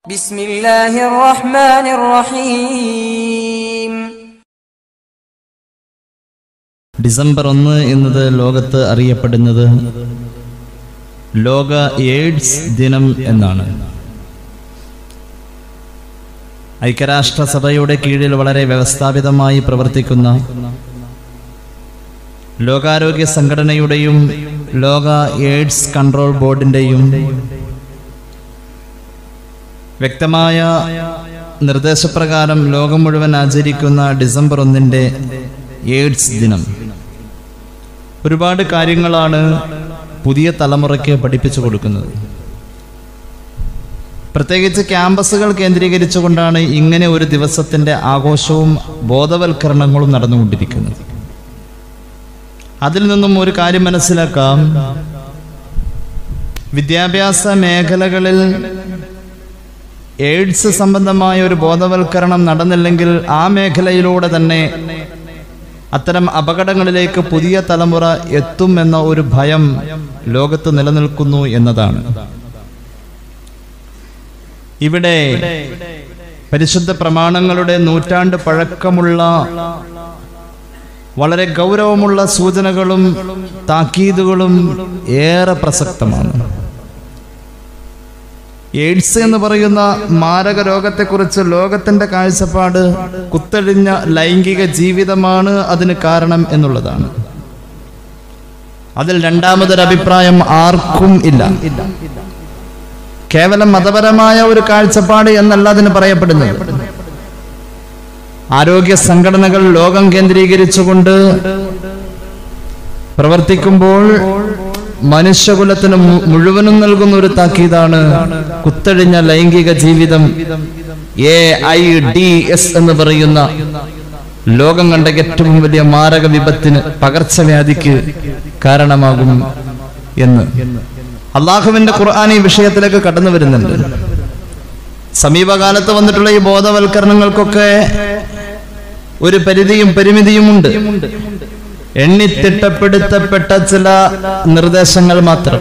بسم الله الرحمن الرحيم December ഒന്ന് എന്നത് ലോകത്ത് അറിയപ്പെടുന്നത് ലോക എയ്ഡ്സ് ദിനം എന്നാണ് ഐക്യരാഷ്ട്രസഭയുടെ കീഴിൽ വളരെ വ്യവസ്ഥാപിതമായി പ്രവർത്തിക്കുന്ന ലോകാരോഗ്യ സംഘടനയുടെയും ലോക എയ്ഡ്സ് കൺട്രോൾ ബോർഡിൻ്റെയും വ്യക്തമായ നിർദ്ദേശപ്രകാരം ലോകം മുഴുവൻ ആചരിക്കുന്ന ഡിസംബർ ഒന്നിൻ്റെ എയ്ഡ്സ് ദിനം ഒരുപാട് കാര്യങ്ങളാണ് പുതിയ തലമുറയ്ക്ക് പഠിപ്പിച്ചു കൊടുക്കുന്നത് പ്രത്യേകിച്ച് ക്യാമ്പസുകൾ കേന്ദ്രീകരിച്ചുകൊണ്ടാണ് ഇങ്ങനെ ഒരു ദിവസത്തിൻ്റെ ആഘോഷവും ബോധവൽക്കരണങ്ങളും നടന്നുകൊണ്ടിരിക്കുന്നത് അതിൽ നിന്നും ഒരു കാര്യം മനസ്സിലാക്കാം വിദ്യാഭ്യാസ മേഖലകളിൽ എയ്ഡ്സ് സംബന്ധമായ ഒരു ബോധവൽക്കരണം നടന്നില്ലെങ്കിൽ ആ മേഖലയിലൂടെ തന്നെ അത്തരം അപകടങ്ങളിലേക്ക് പുതിയ തലമുറ എത്തുമെന്ന ഒരു ഭയം ലോകത്ത് നിലനിൽക്കുന്നു എന്നതാണ് ഇവിടെ പരിശുദ്ധ പ്രമാണങ്ങളുടെ നൂറ്റാണ്ട് പഴക്കമുള്ള വളരെ ഗൗരവമുള്ള സൂചനകളും താക്കീതുകളും ഏറെ പ്രസക്തമാണ് എയ്ഡ്സ് എന്ന് പറയുന്ന മാരക രോഗത്തെക്കുറിച്ച് ലോകത്തിന്റെ കാഴ്ചപ്പാട് കുത്തഴിഞ്ഞ ലൈംഗിക ജീവിതമാണ് അതിന് കാരണം എന്നുള്ളതാണ് അതിൽ രണ്ടാമതൊരു അഭിപ്രായം ആർക്കും ഇല്ല കേവലം മതപരമായ ഒരു കാഴ്ചപ്പാട് എന്നല്ല അതിന് പറയപ്പെടുന്നത് ആരോഗ്യ സംഘടനകൾ ലോകം കേന്ദ്രീകരിച്ചുകൊണ്ട് പ്രവർത്തിക്കുമ്പോൾ മനുഷ്യകുലത്തിന് മു- മുഴുവനും നൽകുന്ന ഒരു താക്കീതാണ് കുത്തഴിഞ്ഞ ലൈംഗിക ജീവിതം എ ഐ ഡി എസ് എന്ന് പറയുന്ന ലോകം കണ്ട ഏറ്റവും വലിയ മാരക വിപത്തിന് പകർച്ചവ്യാധിക്ക് കാരണമാകും എന്ന് അള്ളാഹുവിന്റെ ഖുർആൻ ഈ വിഷയത്തിലേക്ക് കടന്നു വരുന്നുണ്ട് സമീപകാലത്ത് വന്നിട്ടുള്ള ഈ ബോധവൽക്കരണങ്ങൾക്കൊക്കെ ഒരു പരിധിയും പരിമിതിയുമുണ്ട് എണ്ണിത്തിട്ടപ്പെടുത്തപ്പെട്ട ചില നിർദ്ദേശങ്ങൾ മാത്രം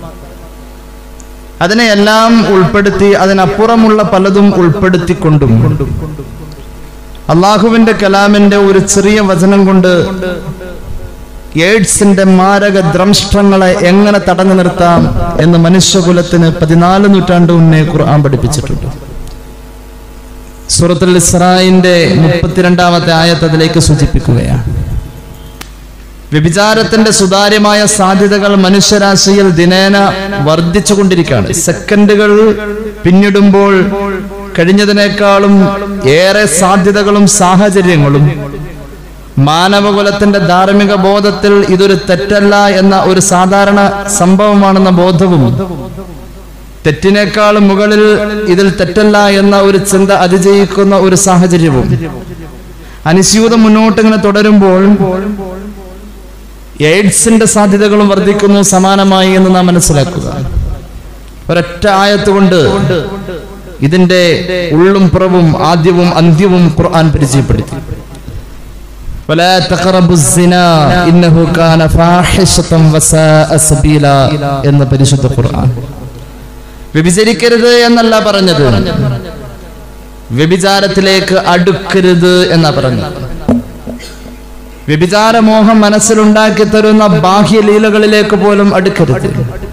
അതിനെയെല്ലാം ഉൾപ്പെടുത്തി അതിനപ്പുറമുള്ള പലതും ഉൾപ്പെടുത്തിക്കൊണ്ടും അള്ളാഹുവിന്റെ കലാമിന്റെ ഒരു ചെറിയ വചനം കൊണ്ട് എയ്ഡ്സിന്റെ മാരക ദ്രംഷ്ടങ്ങളെ എങ്ങനെ തടഞ്ഞു നിർത്താം എന്ന് മനുഷ്യകുലത്തിന് പതിനാല് നൂറ്റാണ്ട് മുന്നേ ഖുർആൻ പഠിപ്പിച്ചിട്ടുണ്ട് സൂറത്തുൽ ഇസ്രായിന്റെ മുപ്പത്തിരണ്ടാമത്തെ ആയത്ത് അതിലേക്ക് സൂചിപ്പിക്കുകയാണ് വ്യഭിചാരത്തിന്റെ സുതാര്യമായ സാധ്യതകൾ മനുഷ്യരാശിയിൽ ദിനേന വർദ്ധിച്ചുകൊണ്ടിരിക്കുകയാണ് സെക്കൻഡുകൾ പിന്നിടുമ്പോൾ കഴിഞ്ഞതിനേക്കാളും ഏറെ സാധ്യതകളും സാഹചര്യങ്ങളും മാനവകുലത്തിന്റെ ധാർമ്മിക ബോധത്തിൽ ഇതൊരു തെറ്റല്ല എന്ന ഒരു സാധാരണ സംഭവമാണെന്ന ബോധവും തെറ്റിനേക്കാളും മുകളിൽ ഇതിൽ തെറ്റല്ല എന്ന ഒരു ചിന്ത അതിജയിക്കുന്ന ഒരു സാഹചര്യവും അനുസ്യൂതം മുന്നോട്ട് ഇങ്ങനെ തുടരുമ്പോൾ എയ്ഡ്സിന്റെ സാധ്യതകളും വർദ്ധിക്കുന്നു സമാനമായി എന്ന് നാം മനസ്സിലാക്കുക ഒരൊറ്റ ആയത്തുകൊണ്ട് ഇതിന്റെ ഉള്ളും പുറവും ആദ്യവും അന്ത്യവും ഖുർആൻ പരിചയപ്പെടുത്തി ولا تقربوا الزنا إنه كان فاحشة وساء سبيلا എന്ന പരിശുദ്ധ ഖുർആൻ വ്യഭിചരിക്കരുത് എന്നല്ല പറഞ്ഞത് വ്യഭിചാരത്തിലേക്ക് അടുക്കരുത് എന്നാ പറഞ്ഞത് വ്യഭിചാരമോഹം മനസ്സിലുണ്ടാക്കി തരുന്ന ബാഹ്യലീലകളിലേക്ക് പോലും അടുക്കരുത്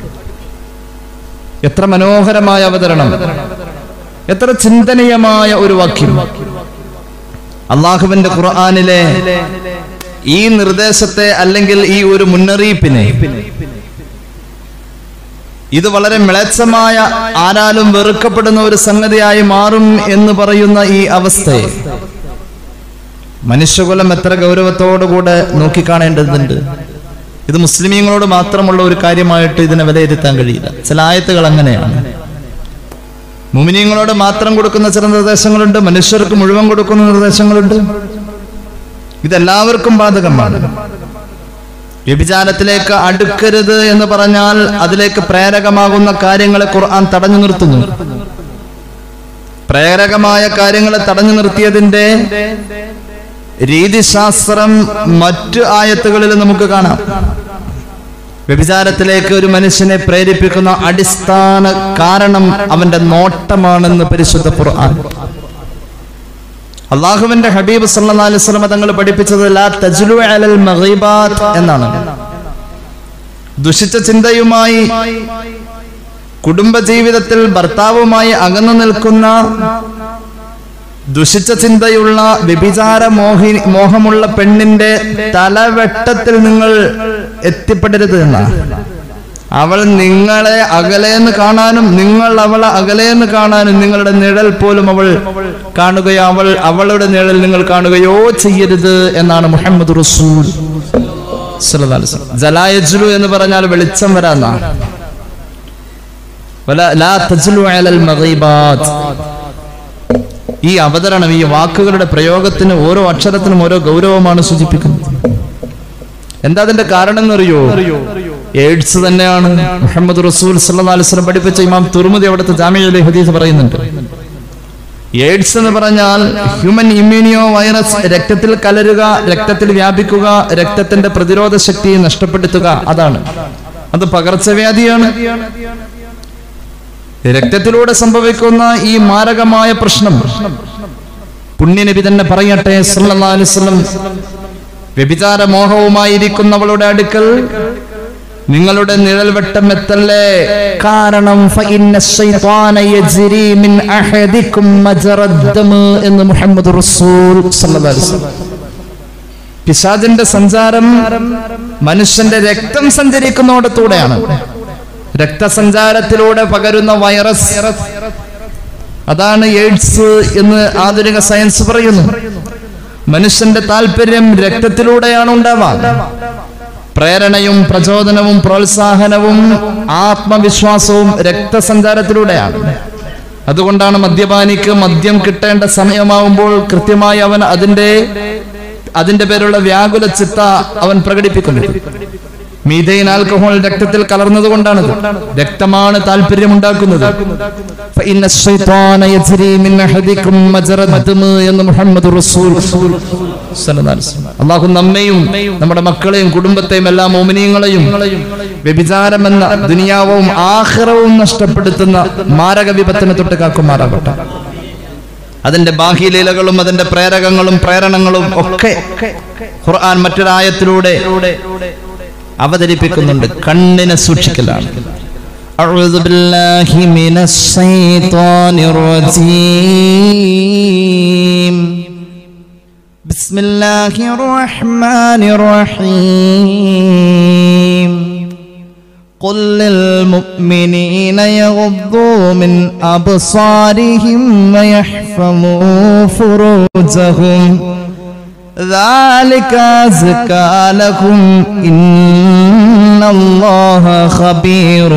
എത്ര മനോഹരമായ അവതരണം എത്ര ചിന്തനീയമായ ഒരു വാക്യം അള്ളാഹുവിന്റെ ഖുർആാനിലെ ഈ നിർദ്ദേശത്തെ അല്ലെങ്കിൽ ഈ ഒരു മുന്നറിയിപ്പിനെ ഇത് വളരെ മിളച്ചമായ ആരാലും വെറുക്കപ്പെടുന്ന ഒരു സംഗതിയായി മാറും എന്ന് പറയുന്ന ഈ അവസ്ഥയെ മനുഷ്യകുലം എത്ര ഗൗരവത്തോടുകൂടെ നോക്കിക്കാണേണ്ടതുണ്ട് ഇത് മുസ്ലിമീങ്ങളോട് മാത്രമുള്ള ഒരു കാര്യമായിട്ട് ഇതിനെ വിലയിരുത്താൻ കഴിയില്ല ചില ആയത്തുകൾ അങ്ങനെയാണ് മുമിനീങ്ങളോട് മാത്രം കൊടുക്കുന്ന ചില നിർദ്ദേശങ്ങളുണ്ട് മനുഷ്യർക്ക് മുഴുവൻ കൊടുക്കുന്ന നിർദ്ദേശങ്ങളുണ്ട് ഇതെല്ലാവർക്കും ബാധകമാണ് വ്യഭിചാരത്തിലേക്ക് അടുക്കരുത് എന്ന് പറഞ്ഞാൽ അതിലേക്ക് പ്രേരകമാകുന്ന കാര്യങ്ങളെ ഖുർആൻ തടഞ്ഞു നിർത്തുന്നു പ്രേരകമായ കാര്യങ്ങളെ തടഞ്ഞു നിർത്തിയതിന്റെ രീതിശാസ്ത്രം മറ്റു ആയത്തുകളിൽ നമുക്ക് കാണാം വ്യഭിചാരത്തിലേക്ക് ഒരു മനുഷ്യനെ പ്രേരിപ്പിക്കുന്ന അടിസ്ഥാന കാരണം അവന്റെ നോട്ടമാണെന്ന് പരിശുദ്ധ ഖുർആൻ അള്ളാഹുവിന്റെ ഹബീബ് സല്ലല്ലാഹു അലൈഹി വസല്ലം തങ്ങൾ പഠിപ്പിച്ചത് ലാ തജ്ലു അലൽ മഗീബാത്ത് എന്നാണ് ദുഷിച്ച ചിന്തയുമായി കുടുംബജീവിതത്തിൽ ഭർത്താവുമായി അകന്നു നിൽക്കുന്ന ദുഷിച്ച ചിന്തയുള്ള വ്യഭിചാര മോഹി മോഹമുള്ള പെണ്ണിന്റെ തലവെട്ടത്തിൽ നിങ്ങൾ എത്തിപ്പെടരുത് എന്നാണ് അവൾ നിങ്ങളെ അകലേന്ന് കാണാനും നിങ്ങൾ അവളെ അകലേന്ന് കാണാനും നിങ്ങളുടെ നിഴൽ പോലും അവൾ കാണുകയോ അവൾ അവളുടെ നിഴൽ നിങ്ങൾ കാണുകയോ ചെയ്യരുത് എന്നാണ് മുഹമ്മദ് റസൂൽ സല്ലല്ലാഹു അലൈഹി വസല്ലം. ജലായജ്ലു എന്ന് പറഞ്ഞാൽ വെളിച്ചം വരാന്നാണ് വല- ലാ തജ്ലു അലൽ മഗീബാത്ത്. ഈ അവതരണം ഈ വാക്കുകളുടെ പ്രയോഗത്തിന് ഓരോ അക്ഷരത്തിനും ഓരോ ഗൗരവമാണ് സൂചിപ്പിക്കുന്നത് എന്താ അതിന്റെ കാരണം എന്നറിയോ എയ്ഡ്സ് തന്നെയാണ് മുഹമ്മദ് റസൂൽ സല്ലല്ലാഹു അലൈഹി വസല്ലം പഠിപ്പിച്ച ഇമാം തുർമുദി അവിടുത്തെ ജാമ്യയിലെ ഹദീസ് പറയുന്നുണ്ട് എയ്ഡ്സ് എന്ന് പറഞ്ഞാൽ ഹ്യൂമൻ ഇമ്മ്യൂണിയോ വൈറസ് രക്തത്തിൽ കലരുക രക്തത്തിൽ വ്യാപിക്കുക രക്തത്തിന്റെ പ്രതിരോധ ശക്തി നഷ്ടപ്പെടുത്തുക അതാണ് അത് പകർച്ചവ്യാധിയാണ് രക്തത്തിലൂടെ സംഭവിക്കുന്ന ഈ മാരകമായ പ്രശ്നം പുണ്യനബി തന്നെ പറയട്ടെ സല്ലല്ലാഹു അലൈഹി വസല്ലം വ്യഭിചാര മോഹവുമായിരിക്കുന്നവളുടെ അടുക്കൽ നിങ്ങളുടെ നിഴൽവട്ടം എത്തല്ലേ കാരണം ഫഇന്ന ശൈത്വാന യജ്രി മിൻ അഹദിക്കും മജറദ്ദം എന്ന് മുഹമ്മദ് റസൂൽ സല്ലല്ലാഹു അലൈഹി വസല്ലം പിശാചിന്റെ സഞ്ചാരം മനുഷ്യന്റെ രക്തം സഞ്ചരിക്കുന്നിടത്തൂടെയാണ് രക്തസഞ്ചാരത്തിലൂടെ പകരുന്ന വൈറസ് അതാണ് എയ്ഡ്സ് എന്ന് ആധുനിക സയൻസ് പറയുന്നു മനുഷ്യന്റെ താല്പര്യം രക്തത്തിലൂടെയാണ് ഉണ്ടാവാൻ പ്രേരണയും പ്രചോദനവും പ്രോത്സാഹനവും ആത്മവിശ്വാസവും രക്തസഞ്ചാരത്തിലൂടെയാണ് അതുകൊണ്ടാണ് മദ്യപാനിക്ക് മദ്യം കിട്ടേണ്ട സമയമാവുമ്പോൾ കൃത്യമായി അവൻ അതിന്റെ അതിന്റെ പേരുള്ള വ്യാകുല ചിത്ത അവൻ പ്രകടിപ്പിക്കുന്നത് മീഥൈൻ ആൽക്കഹോൾ രക്തത്തിൽ കലർന്നത് കൊണ്ടാണത് രക്തമാണ് താല്പര്യമുണ്ടാക്കുന്നത് فإن الشيطان يجري من أحدكم مجرى الدم എന്ന് മുഹമ്മദ് റസൂൽ സല്ലല്ലാഹു അലൈഹി വസല്ലം. അള്ളാഹു നമ്മയും നമ്മുടെ മക്കളെയും കുടുംബത്തെയും എല്ലാ മോമിനിയങ്ങളെയും വ്യഭിചാരം എന്ന ദുനിയാവും ആഖിറവും നഷ്ടപ്പെടുത്തുന്ന മാരക വിപത്തിനെ തൊട്ട് കാക്കുമാറാകട്ടെ അതിന്റെ ബാഹ്യലീലകളും അതിന്റെ പ്രേരകങ്ങളും പ്രേരണങ്ങളും ഒക്കെ ഖുർആൻ മറ്റൊരായത്തിലൂടെ അവതരിപ്പിക്കുന്നുണ്ട് കണ്ണിനെ സൂക്ഷിക്കലാണ് أعوذ بالله من الشيطان الرجيم بسم الله الرحمن الرحيم قل للمؤمنين يغضوا من أبصارهم ويحفظوا فروجهم ذلك أزكى لكم إن الله خبير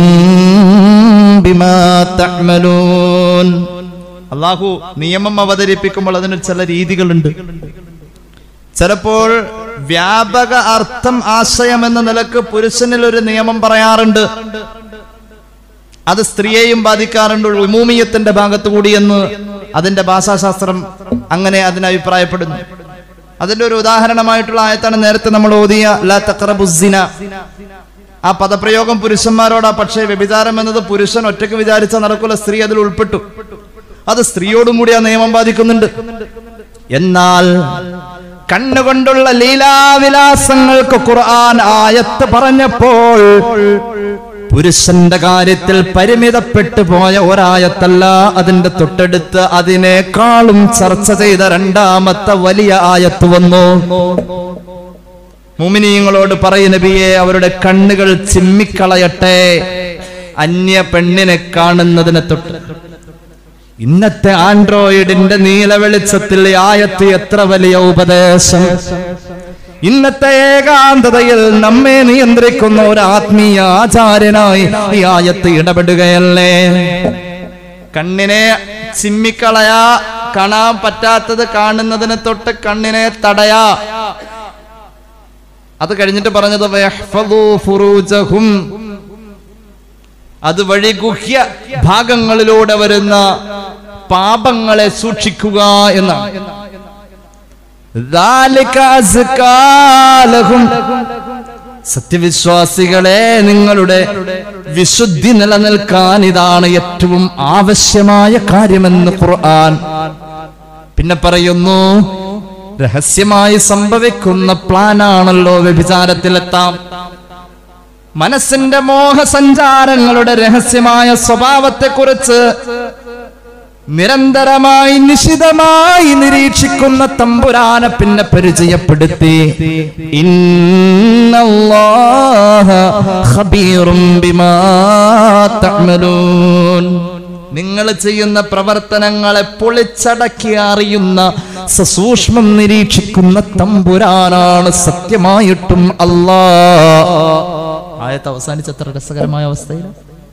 بما تعملون അള്ളാഹു നിയമം അവതരിപ്പിക്കുമ്പോൾ അതിന് ചില രീതികളുണ്ട് ചിലപ്പോൾ വ്യാപക അർത്ഥം ആശയം എന്ന നിലക്ക് പുരുഷനിൽ ഒരു നിയമം പറയാറുണ്ട് അത് സ്ത്രീയെയും ബാധിക്കാറുണ്ട് വിമൂമിയത്തിന്റെ ഭാഗത്തു കൂടി എന്ന് അതിന്റെ ഭാഷാശാസ്ത്രം അങ്ങനെ അതിന് അഭിപ്രായപ്പെടുന്നു അതിന്റെ ഒരു ഉദാഹരണമായിട്ടുള്ള ആയത്താണ് നേരത്തെ നമ്മൾ ഓതിയ ലാ തഖറബുസ്സിന ആ പദപ്രയോഗം പുരുഷന്മാരോടാ പക്ഷേ വ്യഭിചാരം എന്നത് പുരുഷൻ ഒറ്റയ്ക്ക് വിചാരിച്ച നടക്കുള്ള സ്ത്രീ അതിൽ ഉൾപ്പെട്ടു അത് സ്ത്രീയോടും കൂടി ആ നിയമം ബാധിക്കുന്നുണ്ട് എന്നാൽ കണ്ണുകൊണ്ടുള്ള ലീലാവിലാസങ്ങൾക്ക് ഖുർആൻ ആയത്ത് പറഞ്ഞപ്പോൾ പുരുഷന്റെ കാര്യത്തിൽ പരിമിതപ്പെട്ടു പോയ ഒരായത്തല്ല അതിന്റെ തൊട്ടടുത്ത് അതിനേക്കാളും ചർച്ച ചെയ്ത രണ്ടാമത്തെ വലിയ ആയത്ത് വന്നു മുമിനീങ്ങളോട് പറയും നബിയെ അവരുടെ കണ്ണുകൾ ചിമ്മിക്കളയട്ടെ അന്യ പെണ്ണിനെ കാണുന്നതിനെ തൊട്ട് ഇന്നത്തെ ആൻഡ്രോയിഡിന്റെ നീല വെളിച്ചത്തിൽ ഈ ആയത്ത് എത്ര വലിയ ഉപദേശം ഇന്നത്തെ ഏകാന്തതയിൽ നമ്മെ നിയന്ത്രിക്കുന്ന ഒരു ആത്മീയ ആചാര്യനായി ഈ ആയത്ത് ഇടപെടുകയല്ലേ കണ്ണിനെ ചിമ്മിക്കളയാ കാണാൻ പറ്റാത്തത് കാണുന്നതിനെ തൊട്ട് കണ്ണിനെ തടയാ അത് കഴിഞ്ഞിട്ട് പറഞ്ഞത് വയഹ്ഫദൂ ഫുറൂജഹും അതുവഴി ഗുഹ്യ ഭാഗങ്ങളിലൂടെ വരുന്ന പാപങ്ങളെ സൂക്ഷിക്കുക എന്നാണ് ذَلِكَ أَزْكَى لَهُمْ. സത്യവിശ്വാസികളെ നിങ്ങളുടെ വിശുദ്ധി നിലനിൽക്കാൻ ഇതാണ് ഏറ്റവും ആവശ്യമായ കാര്യമെന്ന് ഖുർആൻ പിന്നെ പറയുന്നു രഹസ്യമായി സംഭവിക്കുന്ന പ്ലാനാണല്ലോ വ്യഭിചാരത്തിലെത്താം മനസ്സിന്റെ മോഹസഞ്ചാരങ്ങളുടെ രഹസ്യമായ സ്വഭാവത്തെക്കുറിച്ച് നിരന്തരമായി നിശിതമായി നിരീക്ഷിക്കുന്ന തമ്പുരാനെ പിന്നെ പരിചയപ്പെടുത്തി ഇന്നല്ലാഹ ഖബീറും ബിമാ തഅമലൂൻ നിങ്ങൾ ചെയ്യുന്ന പ്രവർത്തനങ്ങളെ പൊളിച്ചടക്കി അറിയുന്ന സസൂക്ഷ്മം നിരീക്ഷിക്കുന്ന തമ്പുരാനാണ് സത്യമായിട്ടും അല്ലാ ആയത്ത് അവസാനിച്ച എത്ര രസകരമായ അവസ്ഥയിലാണ്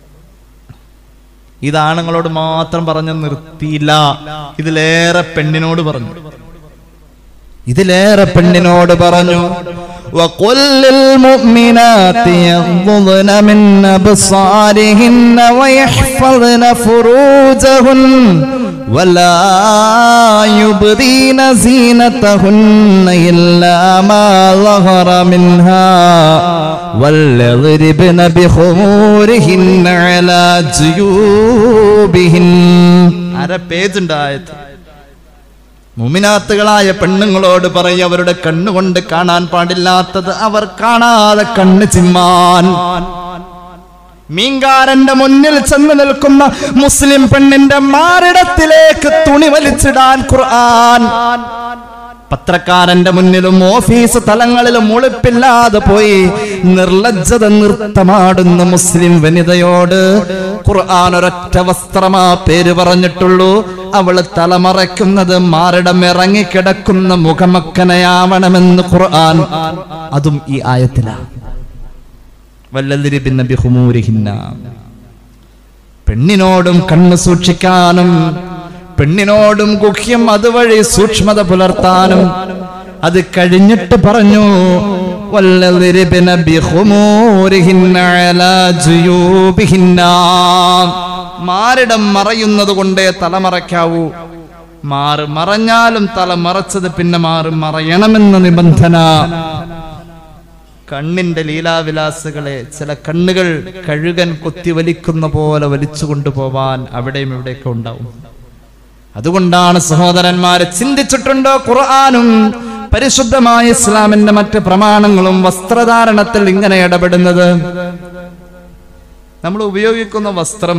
ഇത് ആണുങ്ങളോട് മാത്രം പറഞ്ഞു നിർത്തിയില്ല ഇതിലേറെ പെണ്ണിനോട് പറഞ്ഞു ഇതിലേറെ പെണ്ണിനോട് പറഞ്ഞു وقل للمؤمنات يغضضن من أبصارهن ويحفظن فروجهن ولا يبدين زينتهن إلا ما ظهر منها وليضربن بخمورهن على جيوبهن അര പേജ് ഉണ്ടായത് മുമിനാത്തുകളായ പെണ്ണുങ്ങളോട് പറയും അവരുടെ കണ്ണുകൊണ്ട് കാണാൻ പാടില്ലാത്തത് അവർ കാണാതെ കണ്ണ് ചിമ്മാൻ മീൻകാരന്റെ മുന്നിൽ ചെന്ന് നിൽക്കുന്ന മുസ്ലിം പെണ്ണിന്റെ മാറിടത്തിലേക്ക് തുണി വലിച്ചിടാൻ ഖുർആൻ പത്രക്കാരന്റെ മുന്നിലും ഓഫീസ് തലങ്ങളിലും ഒളിപ്പില്ലാതെ പോയി നിർലജ്ജത നൃത്തമാടുന്ന മുസ്ലിം വനിതയോട് ഖുർആൻ ഒരൊറ്റ വസ്ത്രമാ പേര് പറഞ്ഞിട്ടുള്ളൂ അവള് തലമറയ്ക്കുന്നത് മാറിടം ഇറങ്ങിക്കിടക്കുന്ന മുഖമക്കനയാവണമെന്ന് ഖുർആൻ അതും ഈ ആയത്തിലാണ് വല്ലതിരിബിന്ന ബിഹുമൂരിഹിന്ന പെണ്ണിനോടും കണ്ണ് സൂക്ഷിക്കാനും പെണ്ണിനോടും ഗുഹ്യം അതുവഴി സൂക്ഷ്മത പുലർത്താനും അത് കഴിഞ്ഞിട്ട് പറഞ്ഞു വല്ലതിരിബിന ബിഹുമൂരിഹിന്ന അലാ ജുയൂബിഹിന്ന മാറിടം മറയുന്നത് കൊണ്ടേ തല മറയ്ക്കാവൂ മാറ് മറഞ്ഞാലും തല മറച്ചത് പിന്നെ മാറി മറയണമെന്ന നിബന്ധന കണ്ണിന്റെ ലീലാവിലാസുകളെ ചില കണ്ണുകൾ കഴുകൻ കൊത്തി വലിക്കുന്ന പോലെ വലിച്ചു കൊണ്ടുപോവാൻ അവിടെയും ഇവിടെയൊക്കെ ഉണ്ടാവും അതുകൊണ്ടാണ് സഹോദരന്മാരെ ചിന്തിച്ചിട്ടുണ്ടോ ഖുർആാനും പരിശുദ്ധമായ ഇസ്ലാമിന്റെ മറ്റ് പ്രമാണങ്ങളും വസ്ത്രധാരണത്തിൽ ഇങ്ങനെ ഇടപെടുന്നത് നമ്മൾ ഉപയോഗിക്കുന്ന വസ്ത്രം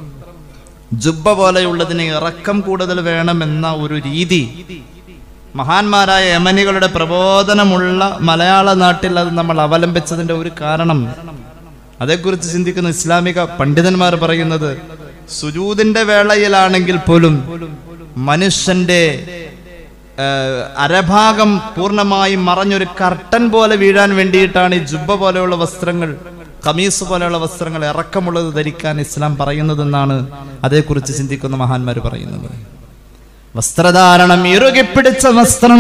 ജുബ്ബ പോലെയുള്ളതിന് ഇറക്കം കൂടുതൽ വേണമെന്ന ഒരു രീതി മഹാന്മാരായ യമനികളുടെ പ്രബോധനമുള്ള മലയാള നാട്ടിൽ അത് നമ്മൾ അവലംബിച്ചതിന്റെ ഒരു കാരണം അതേക്കുറിച്ച് ചിന്തിക്കുന്ന ഇസ്ലാമിക പണ്ഡിതന്മാർ പറയുന്നത് സുജൂദിന്റെ വേളയിലാണെങ്കിൽ പോലും മനുഷ്യന്റെ ആ, അരഭാഗം പൂർണ്ണമായും മറഞ്ഞൊരു കർട്ടൻ പോലെ വീഴാൻ വേണ്ടിയിട്ടാണ് ഈ ജുബ്ബ പോലെയുള്ള വസ്ത്രങ്ങൾ കമീസ് പോലെയുള്ള വസ്ത്രങ്ങൾ ഇറക്കമുള്ളത് ധരിക്കാൻ ഇസ്ലാം പറയുന്നതെന്നാണ് അതേക്കുറിച്ച് ചിന്തിക്കുന്ന മഹാന്മാർ പറയുന്നത് വസ്ത്രധാരണം ഇറുകിപ്പിടിച്ച വസ്ത്രം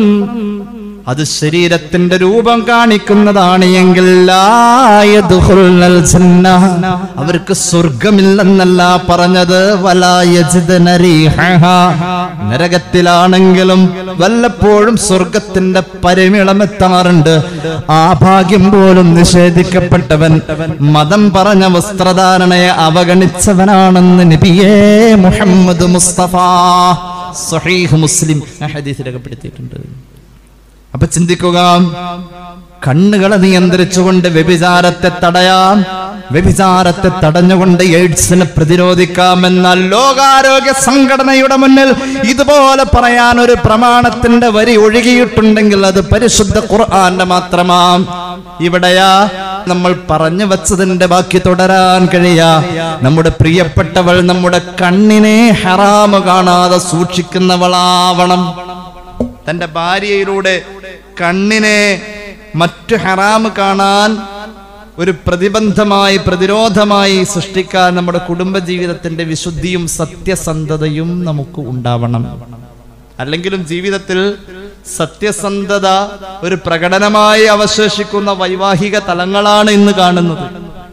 അത് ശരീരത്തിന്റെ രൂപം കാണിക്കുന്നതാണ് എങ്കിൽ ലാ യദ്ഖുൽനൽ ജന്ന. അവർക്ക് സ്വർഗമില്ലെന്നല്ല പറഞ്ഞത് വലാ യജിദ്ന റീഹഹാ. നരകത്തിലാണെങ്കിലും വല്ലപ്പോഴും സ്വർഗത്തിന്റെ പരിമിളമെത്താറുണ്ട് ആ ഭാഗ്യം പോലും നിഷേധിക്കപ്പെട്ടവൻ മതം പറഞ്ഞ വസ്ത്രധാരണയെ അവഗണിച്ചവനാണെന്ന് നബിയേ മുഹമ്മദ് മുസ്തഫ സഹീഹ് മുസ്ലിം ആ ഹദീസ് രേഖപ്പെടുത്തിയിട്ടുണ്ട് അപ്പൊ ചിന്തിക്കുക കണ്ണുകളെ നിയന്ത്രിച്ചുകൊണ്ട് വ്യഭിചാരത്തെ തടയാം വ്യഭിചാരത്തെ തടഞ്ഞുകൊണ്ട് എയ്ഡ്സിനെ പ്രതിരോധിക്കാമെന്നാൽ ലോകാരോഗ്യ സംഘടനയുടെ മുന്നിൽ ഇതുപോലെ പറയാൻ ഒരു പ്രമാണത്തിന്റെ വരി ഒഴുകിയിട്ടുണ്ടെങ്കിൽ അത് പരിശുദ്ധ ഖുർആന്റെ മാത്രമാം ഇവിടെയാ നമ്മൾ പറഞ്ഞു വച്ചതിന്റെ ബാക്കി തുടരാൻ കഴിയാ നമ്മുടെ പ്രിയപ്പെട്ടവൾ നമ്മുടെ കണ്ണിനെ ഹറാമ് കാണാതെ സൂക്ഷിക്കുന്നവളാവണം തന്റെ ഭാര്യയിലൂടെ കണ്ണിനെ മറ്റു ഹറാമ് കാണാൻ ഒരു പ്രതിബന്ധമായി പ്രതിരോധമായി സൃഷ്ടിക്കാൻ നമ്മുടെ കുടുംബജീവിതത്തിന്റെ വിശുദ്ധിയും സത്യസന്ധതയും നമുക്ക് ഉണ്ടാവണം അല്ലെങ്കിലും ജീവിതത്തിൽ സത്യസന്ധത ഒരു പ്രകടനമായി അവശേഷിക്കുന്ന വൈവാഹിക തലങ്ങളാണ് ഇന്ന് കാണുന്നത്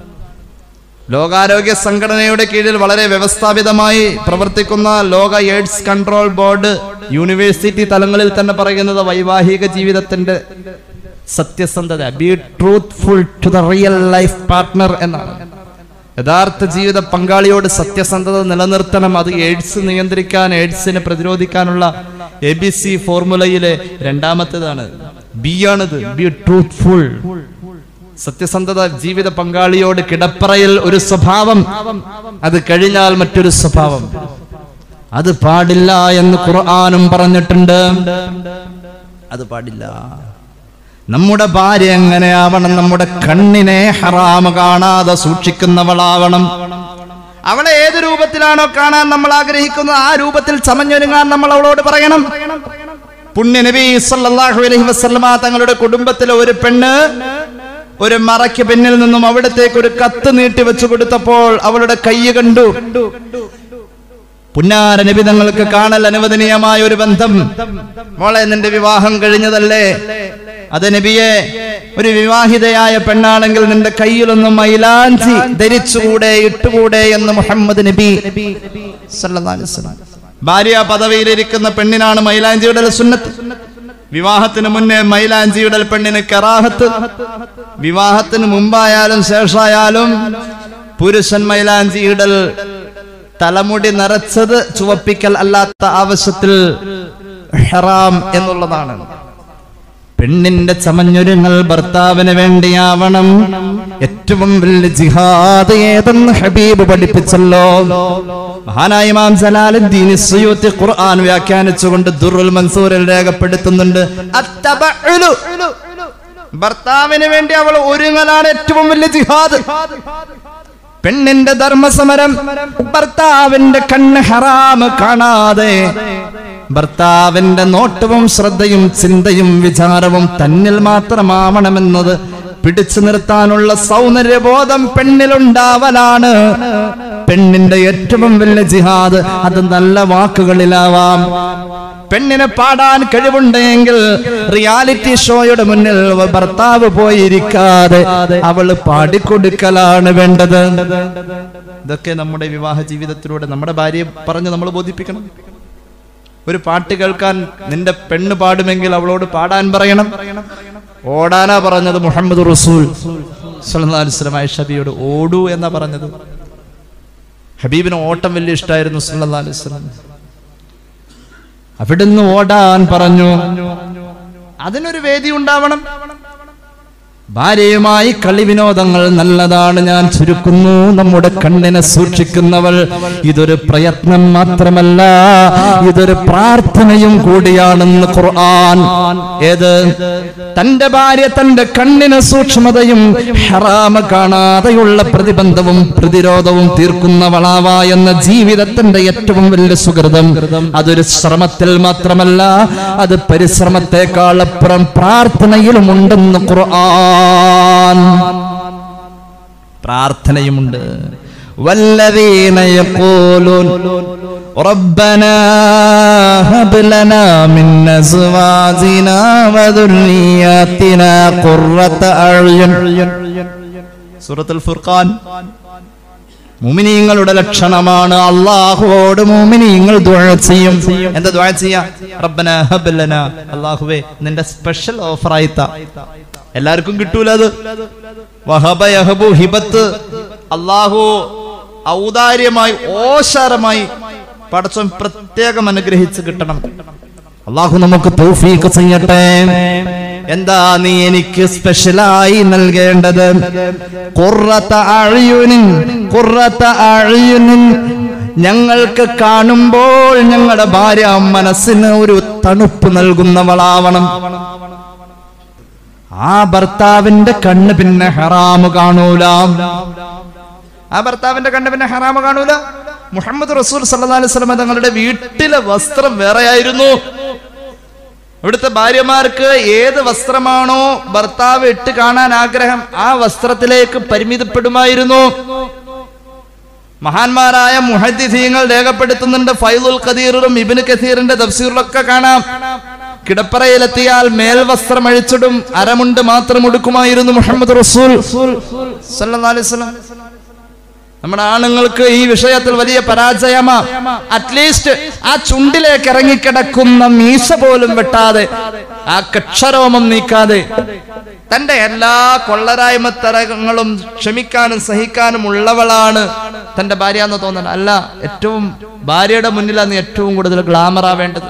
ലോകാരോഗ്യ സംഘടനയുടെ കീഴിൽ വളരെ വ്യവസ്ഥാപിതമായി പ്രവർത്തിക്കുന്ന ലോക എയ്ഡ്സ് കൺട്രോൾ ബോർഡ് യൂണിവേഴ്സിറ്റി തലങ്ങളിൽ തന്നെ പറയുന്നത് വൈവാഹിക ജീവിതത്തിന്റെ സത്യസന്ധത be truthful to the real life partner എന്നാണ് യഥാർത്ഥ ജീവിത പങ്കാളിയോട് സത്യസന്ധത നിലനിർത്തണം അത് എയ്ഡ്സ് നിയന്ത്രിക്കാൻ എയ്ഡ്സിനെ പ്രതിരോധിക്കാനുള്ള എ ബി സി ഫോർമുലയിലെ രണ്ടാമത്തേതാണ് ബി ആണിത് ബി ട്രൂത്ത്ഫുൾ സത്യസന്ധത ജീവിത പങ്കാളിയോട് കിടപ്പറയിൽ ഒരു സ്വഭാവം അത് കഴിഞ്ഞാൽ മറ്റൊരു സ്വഭാവം അത് പാടില്ല എന്ന് ഖുർആാനും പറഞ്ഞിട്ടുണ്ട് അത് പാടില്ല നമ്മുടെ ഭാര്യ എങ്ങനെയാവണം നമ്മുടെ കണ്ണിനെ ഹറാമ് കാണാതെ സൂക്ഷിക്കുന്നവളാവണം അവളെ ഏത് രൂപത്തിലാണോ കാണാൻ നമ്മൾ ആഗ്രഹിക്കുന്നത് ആ രൂപത്തിൽ ചമഞ്ഞൊരുങ്ങാൻ നമ്മൾ അവളോട് പറയണം പുണ്യ നബി സല്ലല്ലാഹു അലൈഹി വസല്ലമ തങ്ങളുടെ കുടുംബത്തിലെ ഒരു പെണ്ണ് ഒരു മറയ്ക്ക് പിന്നിൽ നിന്നും അവിടത്തേക്ക് ഒരു കത്ത് നീട്ടി വെച്ചു കൊടുത്തപ്പോൾ അവളുടെ കൈ കണ്ടു പുന്നാര നബി തങ്ങൾക്ക് കാണൽ അനുവദനീയമായ ഒരു ബന്ധം മോളെ നിന്റെ വിവാഹം കഴിഞ്ഞതല്ലേ അത് നബിയെ ഒരു വിവാഹിതയായ പെണ്ണാണെങ്കിൽ നിന്റെ കയ്യിലൊന്ന് മൈലാഞ്ചി ധരിച്ചുകൂടെ ഇട്ടുകൂടെ എന്ന് മുഹമ്മദ് നബി സല്ലല്ലാഹു അലൈഹി വസല്ലം. ഭാര്യ പദവിയിലിരിക്കുന്ന പെണ്ണിനാണ് മൈലാഞ്ചിയുടെ സുന്നത്ത് വിവാഹത്തിന് മുന്നേ മൈലാഞ്ചിയുടെ പെണ്ണിന് കറാഹത്ത് വിവാഹത്തിന് മുമ്പായാലും ശേഷമായാലും പുരുഷൻ മൈലാഞ്ചി ഇടൽ തലമുടി നിറച്ചത് ചുവപ്പിക്കൽ അല്ലാത്ത ആവശ്യത്തിൽ ഹറാം എന്നുള്ളതാണ് പെണ്ണിന്റെ ചമഞ്ഞൊരുങ്ങൾ ഭർത്താവിന് വേണ്ടിയാവണം ഏറ്റവും വലിയ ജിഹാദ് ഏതെന്ന് ഹബീബ് പഠിപ്പിച്ചല്ലോ മഹാനായ ഇമാം ജലാലുദ്ദീൻ സുയൂത്തി ഖുർആൻ വ്യാഖ്യാനിച്ചുകൊണ്ട് ദുറുൽ മൻസൂറിൽ രേഖപ്പെടുത്തുന്നുണ്ട് അത്തബഉലു. ഭർത്താവിന് വേണ്ടി അവൾ ഒരുങ്ങലാണ് ഏറ്റവും വലിയ ജിഹാദ് പെണ്ണിന്റെ ധർമ്മസമരം ഭർത്താവിന്റെ കണ്ണ് ഹറാമ് കാണാതെ ഭർത്താവിന്റെ നോട്ടവും ശ്രദ്ധയും ചിന്തയും വിചാരവും തന്നിൽ മാത്രമാവണമെന്നത് പിടിച്ചു നിർത്താനുള്ള സൗന്ദര്യബോധം പെണ്ണിലുണ്ടാവലാണ് പെണ്ണിന്റെ ഏറ്റവും വലിയ ജിഹാദ് അത് നല്ല വാക്കുകളിലാവാം പെണ്ണിന് പാടാൻ കഴിവുണ്ടെങ്കിൽ റിയാലിറ്റി ഷോയുടെ മുന്നിൽ ഭർത്താവ് പോയിരിക്കാതെ അവള് പാടിക്കൊടുക്കലാണ് വേണ്ടത് ഇതൊക്കെ നമ്മുടെ വിവാഹ ജീവിതത്തിലൂടെ നമ്മുടെ ഭാര്യയെ പറഞ്ഞ് നമ്മൾ ബോധിപ്പിക്കണം ഒരു പാട്ട് കേൾക്കാൻ നിന്റെ പെണ്ണ് പാടുമെങ്കിൽ അവളോട് പാടാൻ പറയണം ഓടാനാ പറഞ്ഞത് മുഹമ്മദ് റസൂൽ സല്ലല്ലാഹു അലൈഹി വസല്ലം ആയിഷബിയോട് ഓടൂ എന്നാ പറഞ്ഞത് ഹബീബിന് ഓട്ടം വലിയ ഇഷ്ടമായിരുന്നു സല്ലല്ലാഹു അലൈഹി വസല്ലം അവിടുന്ന് ഓടാൻ പറഞ്ഞു അതിനൊരു വേദി ഉണ്ടാവണം ഭാര്യയുമായി കളി വിനോദങ്ങൾ നല്ലതാണ് ഞാൻ ചുരുക്കുന്നു നമ്മുടെ കണ്ണിനെ സൂക്ഷിക്കുന്നവൾ ഇതൊരു പ്രയത്നം മാത്രമല്ല ഇതൊരു പ്രാർത്ഥനയും കൂടിയാണെന്ന് ഖുർആൻ ഏത് തന്റെ ഭാര്യ തന്റെ കണ്ണിന് സൂക്ഷ്മതയും ഹറാമ കാണാതെയുള്ള പ്രതിബന്ധവും പ്രതിരോധവും തീർക്കുന്നവളാവ എന്ന ജീവിതത്തിന്റെ ഏറ്റവും വലിയ സുഹൃതം അതൊരു ശ്രമത്തിൽ മാത്രമല്ല അത് പരിശ്രമത്തെക്കാൾ അപ്പുറം പ്രാർത്ഥനയിലുമുണ്ടെന്ന് ഖുർആൻ പ്രാർത്ഥനയുമുണ്ട് والذين يقولون ربنا هب لنا من أزواجنا وذرياتنا قرة أعين സൂറത്തുൽ ഫുർഖാൻ മുമിനീങ്ങളുടെ ലക്ഷണമാണ് അള്ളാഹുവോട് മുമിനീങ്ങൾ ദുആ ചെയ്യും എന്താ ദുആ ചെയ്യാ റബ്ബന ഹബ് ലനാ അള്ളാഹുവേ നിന്റെ സ്പെഷ്യൽ ഓഫർ ആയിത്ത എല്ലാവർക്കും കിട്ടൂല അത് വഹബ യഹബു ഹിബത്ത് അള്ളാഹു ഔദാര്യമായി ഓശാരമായി പടച്ചോൻ പ്രത്യേകം അനുഗ്രഹിച്ച് കിട്ടണം അള്ളാഹു നമുക്ക് തൗഫീഖ് ചെയ്യട്ടെ എന്താ നീ എനിക്ക് സ്പെഷ്യലായി നൽകേണ്ടത് ഖുർറത്ത അഅ്യുനിൻ ഖുർറത്ത അഅ്യുനിൻ ഞങ്ങൾക്ക് കാണുമ്പോൾ ഞങ്ങളുടെ ഭാര്യ മനസ്സിന് ഒരു തണുപ്പ് നൽകുന്നവളാവണം ആ ഭർത്താവിന്റെ കണ്ണ് പിന്നെ ഹറാമ് കാണൂല ആ ഭർത്താവിന്റെ കണ്ണ് പിന്നെ ഹറാമ് കാണൂല മുഹമ്മദ് റസൂൽ സല്ലല്ലാഹു അലൈഹി വസല്ലം തങ്ങളുടെ വീട്ടിലെ വസ്ത്രം വേറെയായിരുന്നു ഇവിടുത്തെ ഭാര്യമാർക്ക് ഏത് വസ്ത്രമാണോ ഭർത്താവ് ഇട്ട് കാണാൻ ആഗ്രഹം ആ വസ്ത്രത്തിലേക്ക് പരിമിതപ്പെടുമായിരുന്നു മഹാന്മാരായ മുഹദ്ദിസീങ്ങൾ രേഖപ്പെടുത്തുന്നുണ്ട് ഫൈദുൽ ഖദീറിലും ഇബിന് കസീറിന്റെ തഫ്സീറിലൊക്കെ കാണാം കിടപ്പറയിലെത്തിയാൽ മേൽവസ്ത്രം അഴിച്ചിടും അരമുണ്ട് മാത്രം ഉടുക്കുമായിരുന്നു മുഹമ്മദ് റസൂൽ സല്ലല്ലാഹു അലൈഹി വസല്ലം നമ്മുടെ ആണുങ്ങൾക്ക് ഈ വിഷയത്തിൽ വലിയ പരാജയമാ അറ്റ്ലീസ്റ്റ് ആ ചുണ്ടിലേക്ക് ഇറങ്ങിക്കിടക്കുന്ന മീശ പോലും വെട്ടാതെ ആ കക്ഷരോമം നീക്കാതെ തന്റെ എല്ലാ കൊള്ളരായ്മത്തരങ്ങളും ക്ഷമിക്കാനും സഹിക്കാനും ഉള്ളവളാണ് തന്റെ ഭാര്യ എന്ന് തോന്നണം അല്ല ഏറ്റവും ഭാര്യയുടെ മുന്നിലാണ് നീ ഏറ്റവും കൂടുതൽ ഗ്ലാമർ ആവേണ്ടത്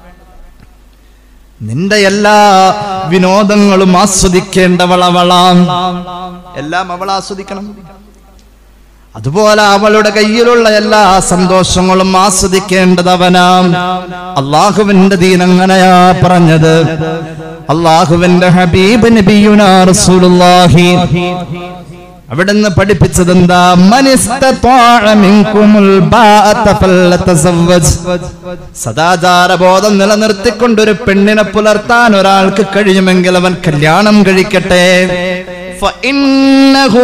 നിന്റെ എല്ലാ വിനോദങ്ങളും ആസ്വദിക്കേണ്ടവൾ അവളാം എല്ലാം അവൾ ആസ്വദിക്കണം അതുപോലെ അവളുടെ കയ്യിലുള്ള എല്ലാ സന്തോഷങ്ങളും ആസ്വദിക്കേണ്ടതവനാം അള്ളാഹുവിന്റെ ദീനങ്ങനെയാ പറഞ്ഞത് അള്ളാഹുവിന്റെ ഹബീബ് നബിയുനാ റസൂലുള്ളാഹി അവിടുന്ന് പഠിപ്പിച്ചത് എന്താ സദാചാരബോധം നിലനിർത്തിക്കൊണ്ടൊരു പെണ്ണിനെ പുലർത്താൻ ഒരാൾക്ക് കഴിയുമെങ്കിൽ അവൻ കല്യാണം കഴിക്കട്ടെ فإنه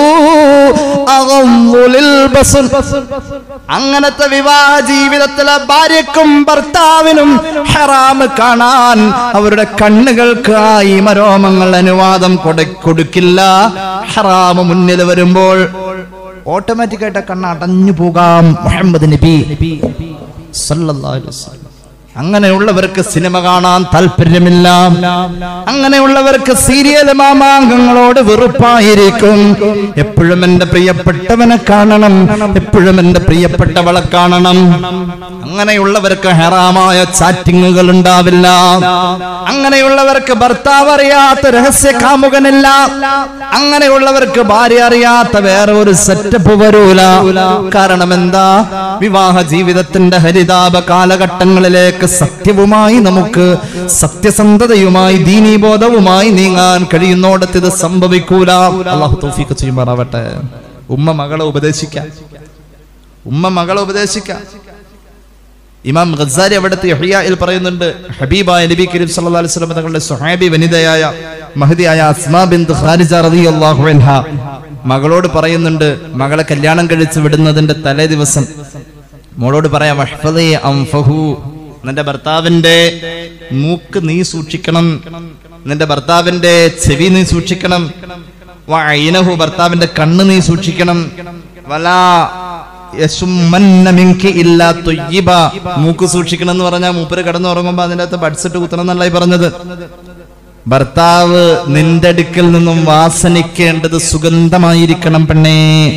أغض للبصر. അങ്ങനത്തെ വിവാഹ ജീവിതത്തിലെ ഭാര്യക്കും ഭർത്താവിനും ഹറാമ് കാണാൻ അവരുടെ കണ്ണുകൾക്ക് ആ ഈ മരോമങ്ങൾ അനുവാദം കൊടു- കൊടുക്കില്ല ഹറാമ് മുന്നിൽ വരുമ്പോൾ ഓട്ടോമാറ്റിക്കായിട്ട് കണ്ണ് അടഞ്ഞു പോകാം മുഹമ്മദ് നബി സല്ലല്ലാഹു അലൈഹി വസല്ലം. അങ്ങനെയുള്ളവർക്ക് സിനിമ കാണാൻ താല്പര്യമില്ല അങ്ങനെയുള്ളവർക്ക് സീരിയൽ മാമാങ്കങ്ങളോട് വെറുപ്പായിരിക്കും എപ്പോഴും എന്റെ പ്രിയപ്പെട്ടവനെ കാണണം എപ്പോഴും എന്റെ പ്രിയപ്പെട്ടവളെ കാണണം അങ്ങനെയുള്ളവർക്ക് ഹെറാമായ ചാറ്റിങ്ങുകൾ ഉണ്ടാവില്ല അങ്ങനെയുള്ളവർക്ക് ഭർത്താവ് അറിയാത്ത രഹസ്യ കാമുകനില്ല അങ്ങനെയുള്ളവർക്ക് ഭാര്യ അറിയാത്ത വേറെ ഒരു സെറ്റപ്പ് വരൂല കാരണം എന്താ വിവാഹ ജീവിതത്തിന്റെ ഹരിതാപ കാലഘട്ടങ്ങളിലേക്ക് സത്യവുമായി നമുക്ക് സത്യസന്ധതയുമായി ദീനീബോധവുമായി നീങ്ങാൻ കഴിയുന്നോടത്ത് ഇത് സംഭവിക്കൂല അള്ളാഹു തൗഫീഖ് ചെയ്യുമാറാവട്ടെ ഉമ്മ മകളെ ഉപദേശിക്കാം ഉമ്മ മകളെ ഉപദേശിക്കാം ഇമാം ഗസാരി അവിടുത്തെ യഹ്യായിൽ പറയുന്നുണ്ട് ഹബീബായ നബി കരീം സല്ലല്ലാഹു അലൈഹി വസല്ലം തങ്ങളുടെ സുഹാബി വനിതയായ മഹദിയായ അസ്മാ ബിന്ത് ഖാരിജ റളിയല്ലാഹു അൻഹ മകളോട് പറയുന്നുണ്ട് മകളെ കല്യാണം കഴിച്ച് വിടുന്നതിന്റെ തലേ ദിവസം മോളോട് പറയാം "വഹ്ഫദി അൻഫഹു." നിന്റെ ഭർത്താവിന്റെ മൂക്ക് നീ സൂക്ഷിക്കണം നിന്റെ ഭർത്താവിന്റെ ചെവി നീ സൂക്ഷിക്കണം വഅയ്നഹു ഭർത്താവിന്റെ കണ്ണ് നീ സൂക്ഷിക്കണം വലാ യശുമ്മന്ന മിൻകി ഇല്ലാ ത്വയ്യിബ. മൂക്ക് സൂക്ഷിക്കണം എന്ന് പറഞ്ഞാൽ മൂപ്പര് കിടന്നുറങ്ങുമ്പോ അതിന്റെ അകത്ത് ബഡ്സെറ്റ് കുത്തണം എന്നല്ല ഈ പറഞ്ഞത് ഭർത്താവ് നിന്റെ അടുക്കൽ നിന്നും വാസനിക്കേണ്ടത് സുഗന്ധമായിരിക്കണം പെണ്ണേ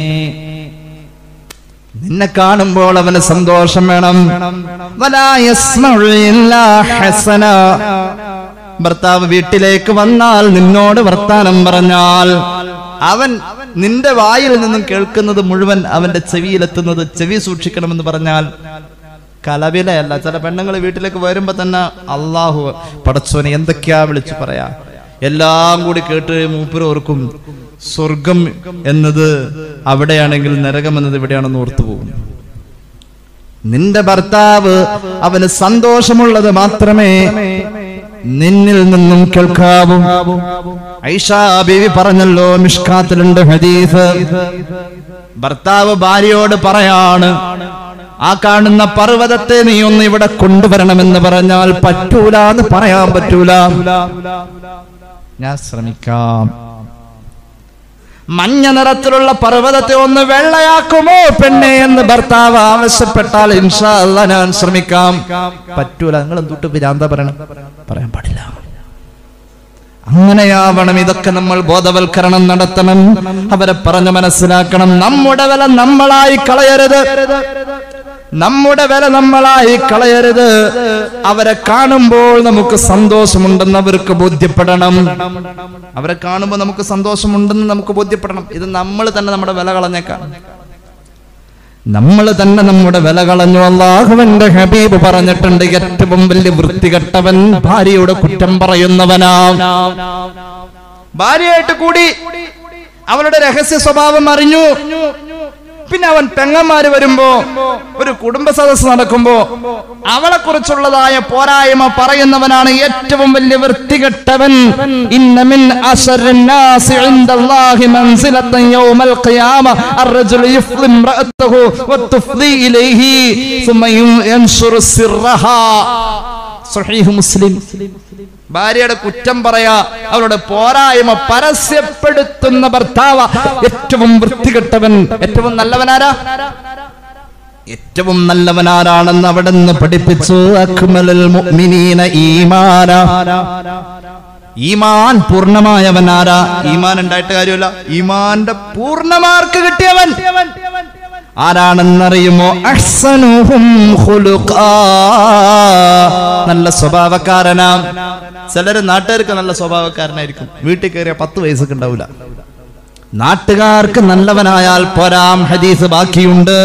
നിന്നെ കാണുമ്പോൾ അവന് സന്തോഷം വേണം വലാ യസ്മഉ ഇല്ലാ ഹസന. ഭർത്താവ് വീട്ടിലേക്ക് വന്നാൽ നിന്നോട് വർത്താനം പറഞ്ഞാൽ അവൻ നിന്റെ വായിൽ നിന്നും കേൾക്കുന്നത് മുഴുവൻ അവന്റെ ചെവിയിലെത്തുന്നത് ചെവി സൂക്ഷിക്കണമെന്ന് പറഞ്ഞാൽ കലവിലയല്ല ചില പെണ്ണുങ്ങൾ വീട്ടിലേക്ക് വരുമ്പോ തന്നെ അള്ളാഹു പടച്ചോനെ എന്തൊക്കെയാ വിളിച്ചു പറയാ എല്ലാം കൂടി കേട്ട് മൂപ്പര് ഓർക്കും സ്വർഗം എന്നത് അവിടെയാണെങ്കിൽ നരകം എന്നത് ഇവിടെയാണെന്ന് ഓർത്തു പോകും നിന്റെ ഭർത്താവ് അവന് സന്തോഷമുള്ളത് മാത്രമേ നിന്നിൽ നിന്നും കേൾക്കാവൂ ഐഷാ ബീവി പറഞ്ഞല്ലോ മിഷ്കാത്തിലുണ്ട് ഹദീസ് ഭർത്താവ് ഭാര്യയോട് പറയാണ് ആ കാണുന്ന പർവ്വതത്തെ നീ ഒന്ന് ഇവിടെ കൊണ്ടുവരണമെന്ന് പറഞ്ഞാൽ പറ്റൂല എന്ന് പറയാൻ പറ്റൂല ഞാൻ ശ്രമിക്കാം മഞ്ഞ നിറത്തിലുള്ള പർവ്വതത്തെ ഒന്ന് വെള്ളയാക്കുമോ പെണ്ണെ എന്ന് ഭർത്താവ് ആവശ്യപ്പെട്ടാൽ ഇൻഷാ അല്ലാ ഞാൻ ശ്രമിക്കാം പറ്റൂല നിങ്ങൾ എന്തുട്ട് പിരാന്ത പറയണം പറയാൻ പാടില്ല അങ്ങനെയാവണം ഇതൊക്കെ നമ്മൾ ബോധവൽക്കരണം നടത്തണം അവരെ പറഞ്ഞു മനസ്സിലാക്കണം നമ്മുടെ വില നമ്മളായി കളയരുത് നമ്മുടെ വില നമ്മളായി കളയരുത് അവരെ കാണുമ്പോൾ നമുക്ക് സന്തോഷമുണ്ടെന്ന് അവർക്ക് ബോധ്യപ്പെടണം അവരെ കാണുമ്പോൾ നമുക്ക് സന്തോഷമുണ്ടെന്ന് നമുക്ക് ബോധ്യപ്പെടണം ഇത് നമ്മൾ തന്നെ നമ്മുടെ വില കളഞ്ഞേക്കാം നമ്മൾ തന്നെ നമ്മുടെ വില കളഞ്ഞു അള്ളാഹുവിന്റെ ഹബീബ് പറഞ്ഞിട്ടുണ്ട് ഏറ്റവും വലിയ വൃത്തികെട്ടവൻ ഭാര്യയുടെ കുറ്റം പറയുന്നവനാ ഭാര്യയായിട്ട് കൂടി അവളുടെ രഹസ്യ സ്വഭാവം അറിഞ്ഞു പിന്നെ അവൻ പെങ്ങന്മാര് വരുമ്പോ ഒരു കുടുംബ സദസ് നടക്കുമ്പോ അവളെ കുറിച്ചുള്ളതായ പോരായ്മ പറയുന്നവനാണ് ഏറ്റവും വലിയ വൃത്തികെട്ടവൻ ഇന്ന മിൻ അശറിൻ നാസി ഇൻദല്ലാഹി മൻസിലത്തൻ യൗമൽ ഖിയാമ അർറജുലു യുഫ്ളി ഇംറഅതഹു വതുഫ്ളി ഇലൈഹി ثم ينشر സിർറഹാ സഹീഹ് മുസ്ലിം ഭാര്യയുടെ കുറ്റം പറയാ അവളുടെ പോരായ്മ പരസ്യപ്പെടുത്തുന്ന ഭർത്താവ് ഏറ്റവും വൃത്തികെട്ടവൻ ഏറ്റവും നല്ലവനാരാ ഏറ്റവും നല്ലവനാരാണെന്ന് അവിടെ നിന്ന് പഠിപ്പിച്ചു അക്മലുൽ മുഅ്മിനീന ഈമാന ഈമാൻ പൂർണ്ണമായവൻ ആരാ ഈമാൻ ഉണ്ടായിട്ട് കാര്യമില്ല ഈമാന്റെ പൂർണ്ണമാർക്ക് കിട്ടിയവൻ ആരാണെന്നറിയുമോ അഹ്സനുഹും ഖുലുഖാ. നല്ല സ്വഭാവക്കാരനാ ചിലര് നാട്ടുകാർക്ക് നല്ല സ്വഭാവക്കാരനായിരിക്കും വീട്ടിൽ കയറിയ പത്ത് വയസ്സൊക്കെ ഉണ്ടാവില്ല നാട്ടുകാർക്ക് നല്ലവനായാൽ പോരാം ഹദീസ് ബാക്കിയുണ്ട്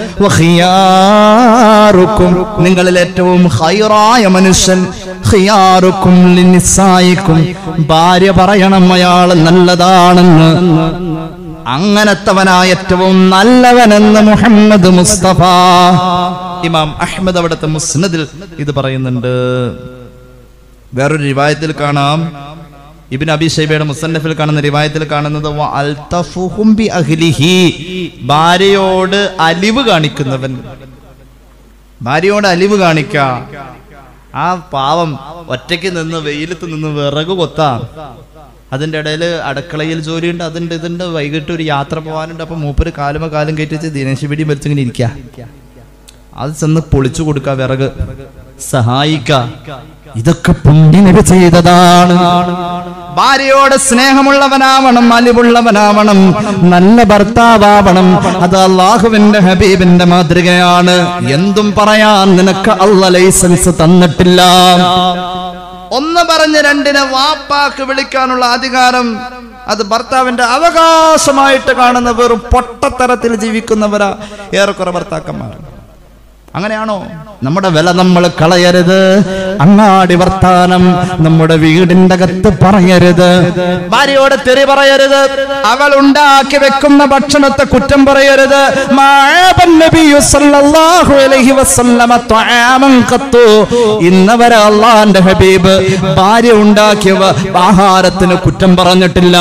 വഖിയാറുക്കും നിങ്ങളിൽ ഏറ്റവും ഹൈറായ മനുഷ്യൻ ഖിയാറുക്കും ലിനിസായിക്കും ഭാര്യ പറയണം അയാൾ നല്ലതാണെന്ന് അങ്ങനത്തവനായ ഏറ്റവും നല്ലവനെന്ന് മുഹമ്മദ് മുസ്തഫ ഇമാം അഹ്മദ് അവിടുത്തെ മുസ്നദിൽ ഇത് പറയുന്നുണ്ട് വേറൊരു റിവായത്തിൽ കാണാം ഇബിൻ അബി ഷൈബയുടെ മുസന്നഫിൽ കാണുന്ന റിവായത്തിൽ കാണുന്നത് വ അൽതഫുഹും ബി അഹ്ലിഹി. ഭാര്യയോട് അലിവ് കാണിക്കുന്നവൻ ഭാര്യയോട് അലിവ് കാണിക്ക ആ പാവം ഒറ്റയ്ക്ക് നിന്ന് വെയിലത്ത് നിന്ന് വിറക് കൊത്താം അതിന്റെ ഇടയിൽ അടുക്കളയിൽ ജോലിയുണ്ട് അതിന്റെ ഇതിന്റെ വൈകിട്ട് ഒരു യാത്ര പോകാനുണ്ട് അപ്പൊ മൂപ്പര് കാലുമ കാലും കയറ്റിച്ച് ദിനേശ് പിടി മരിച്ചിങ്ങനെ ഇരിക്ക അത് ചെന്ന് പൊളിച്ചു കൊടുക്ക വിറക് സഹായിക്ക ഇതൊക്കെ പുണ്യനബി ചെയ്തതാണ് ഭാര്യയോട് സ്നേഹമുള്ളവനാവണം അലിവുള്ളവനാവണം നല്ല ഭർത്താവണം അത് അള്ളാഹുവിന്റെ ഹബീബിന്റെ മാതൃകയാണ് എന്തും പറയാൻ നിനക്ക് അള്ള ലൈസൻസ് തന്നിട്ടില്ല ഒന്ന് പറഞ്ഞ് രണ്ടിന് വാപ്പാക്ക് വിളിക്കാനുള്ള അധികാരം അത് ഭർത്താവിന്റെ അവകാശമായിട്ട് കാണുന്ന വെറും പൊട്ടത്തരത്തിൽ ജീവിക്കുന്നവരാ ഏറെക്കുറെ ഭർത്താക്കന്മാർ അങ്ങനെയാണോ നമ്മുടെ വില നമ്മൾ കളയരുത് അങ്ങാടി വർത്താനം നമ്മുടെ വീടിന്റെ അകത്ത് പറയരുത് ഭാര്യയോട് തെറി പറയരുത് അവൾ ഉണ്ടാക്കി വെക്കുന്ന ഭക്ഷണത്തെ കുറ്റം പറയരുത് മാഅബൻ നബിയു സല്ലല്ലാഹു അലൈഹി വസല്ലമ ത്വആമൻ ഖത്തു. ഇന്നവരെ അള്ളാന്റെ ഹബീബ് ഭാര്യ ഉണ്ടാക്കിയ വ- ആഹാരത്തിന് കുറ്റം പറഞ്ഞിട്ടില്ല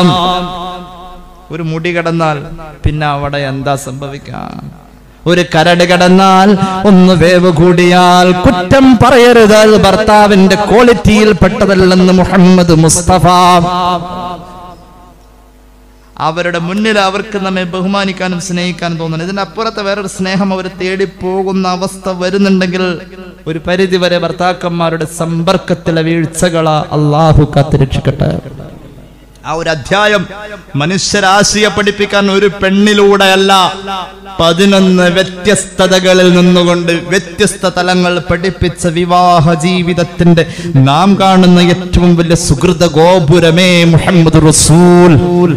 ഒരു മുടി കിടന്നാൽ പിന്നെ അവിടെ എന്താ സംഭവിക്കാം ഒരു കരട് കിടന്നാൽ ഒന്ന് വേവ് കൂടിയാൽ കുറ്റം പറയരുത് അത് ഭർത്താവിന്റെ ക്വാളിറ്റിയിൽ പെട്ടതല്ലെന്ന് മുഹമ്മദ് മുസ്തഫ അവരുടെ മുന്നിൽ അവർക്ക് നമ്മെ ബഹുമാനിക്കാനും സ്നേഹിക്കാനും തോന്നുന്നു ഇതിന്റെ അപ്പുറത്തെ വേറൊരു സ്നേഹം അവർ തേടി പോകുന്ന അവസ്ഥ വരുന്നുണ്ടെങ്കിൽ ഒരു പരിധി വരെ ഭർത്താക്കന്മാരുടെ സമ്പർക്കത്തിലെ വീഴ്ചകളാ അള്ളാഹു കാത്തിരക്ഷിക്കട്ടെ ആ ഒരു അധ്യായം മനുഷ്യരാശിയെ പഠിപ്പിക്കാൻ ഒരു പെണ്ണിലൂടെയല്ല പതിനൊന്ന് വ്യത്യസ്തതകളിൽ നിന്നുകൊണ്ട് വ്യത്യസ്ത തലങ്ങൾ പഠിപ്പിച്ച വിവാഹ ജീവിതത്തിന്റെ നാം കാണുന്ന ഏറ്റവും വലിയ സുഹൃത ഗോപുരമേ മുഹമ്മദ് റസൂൽ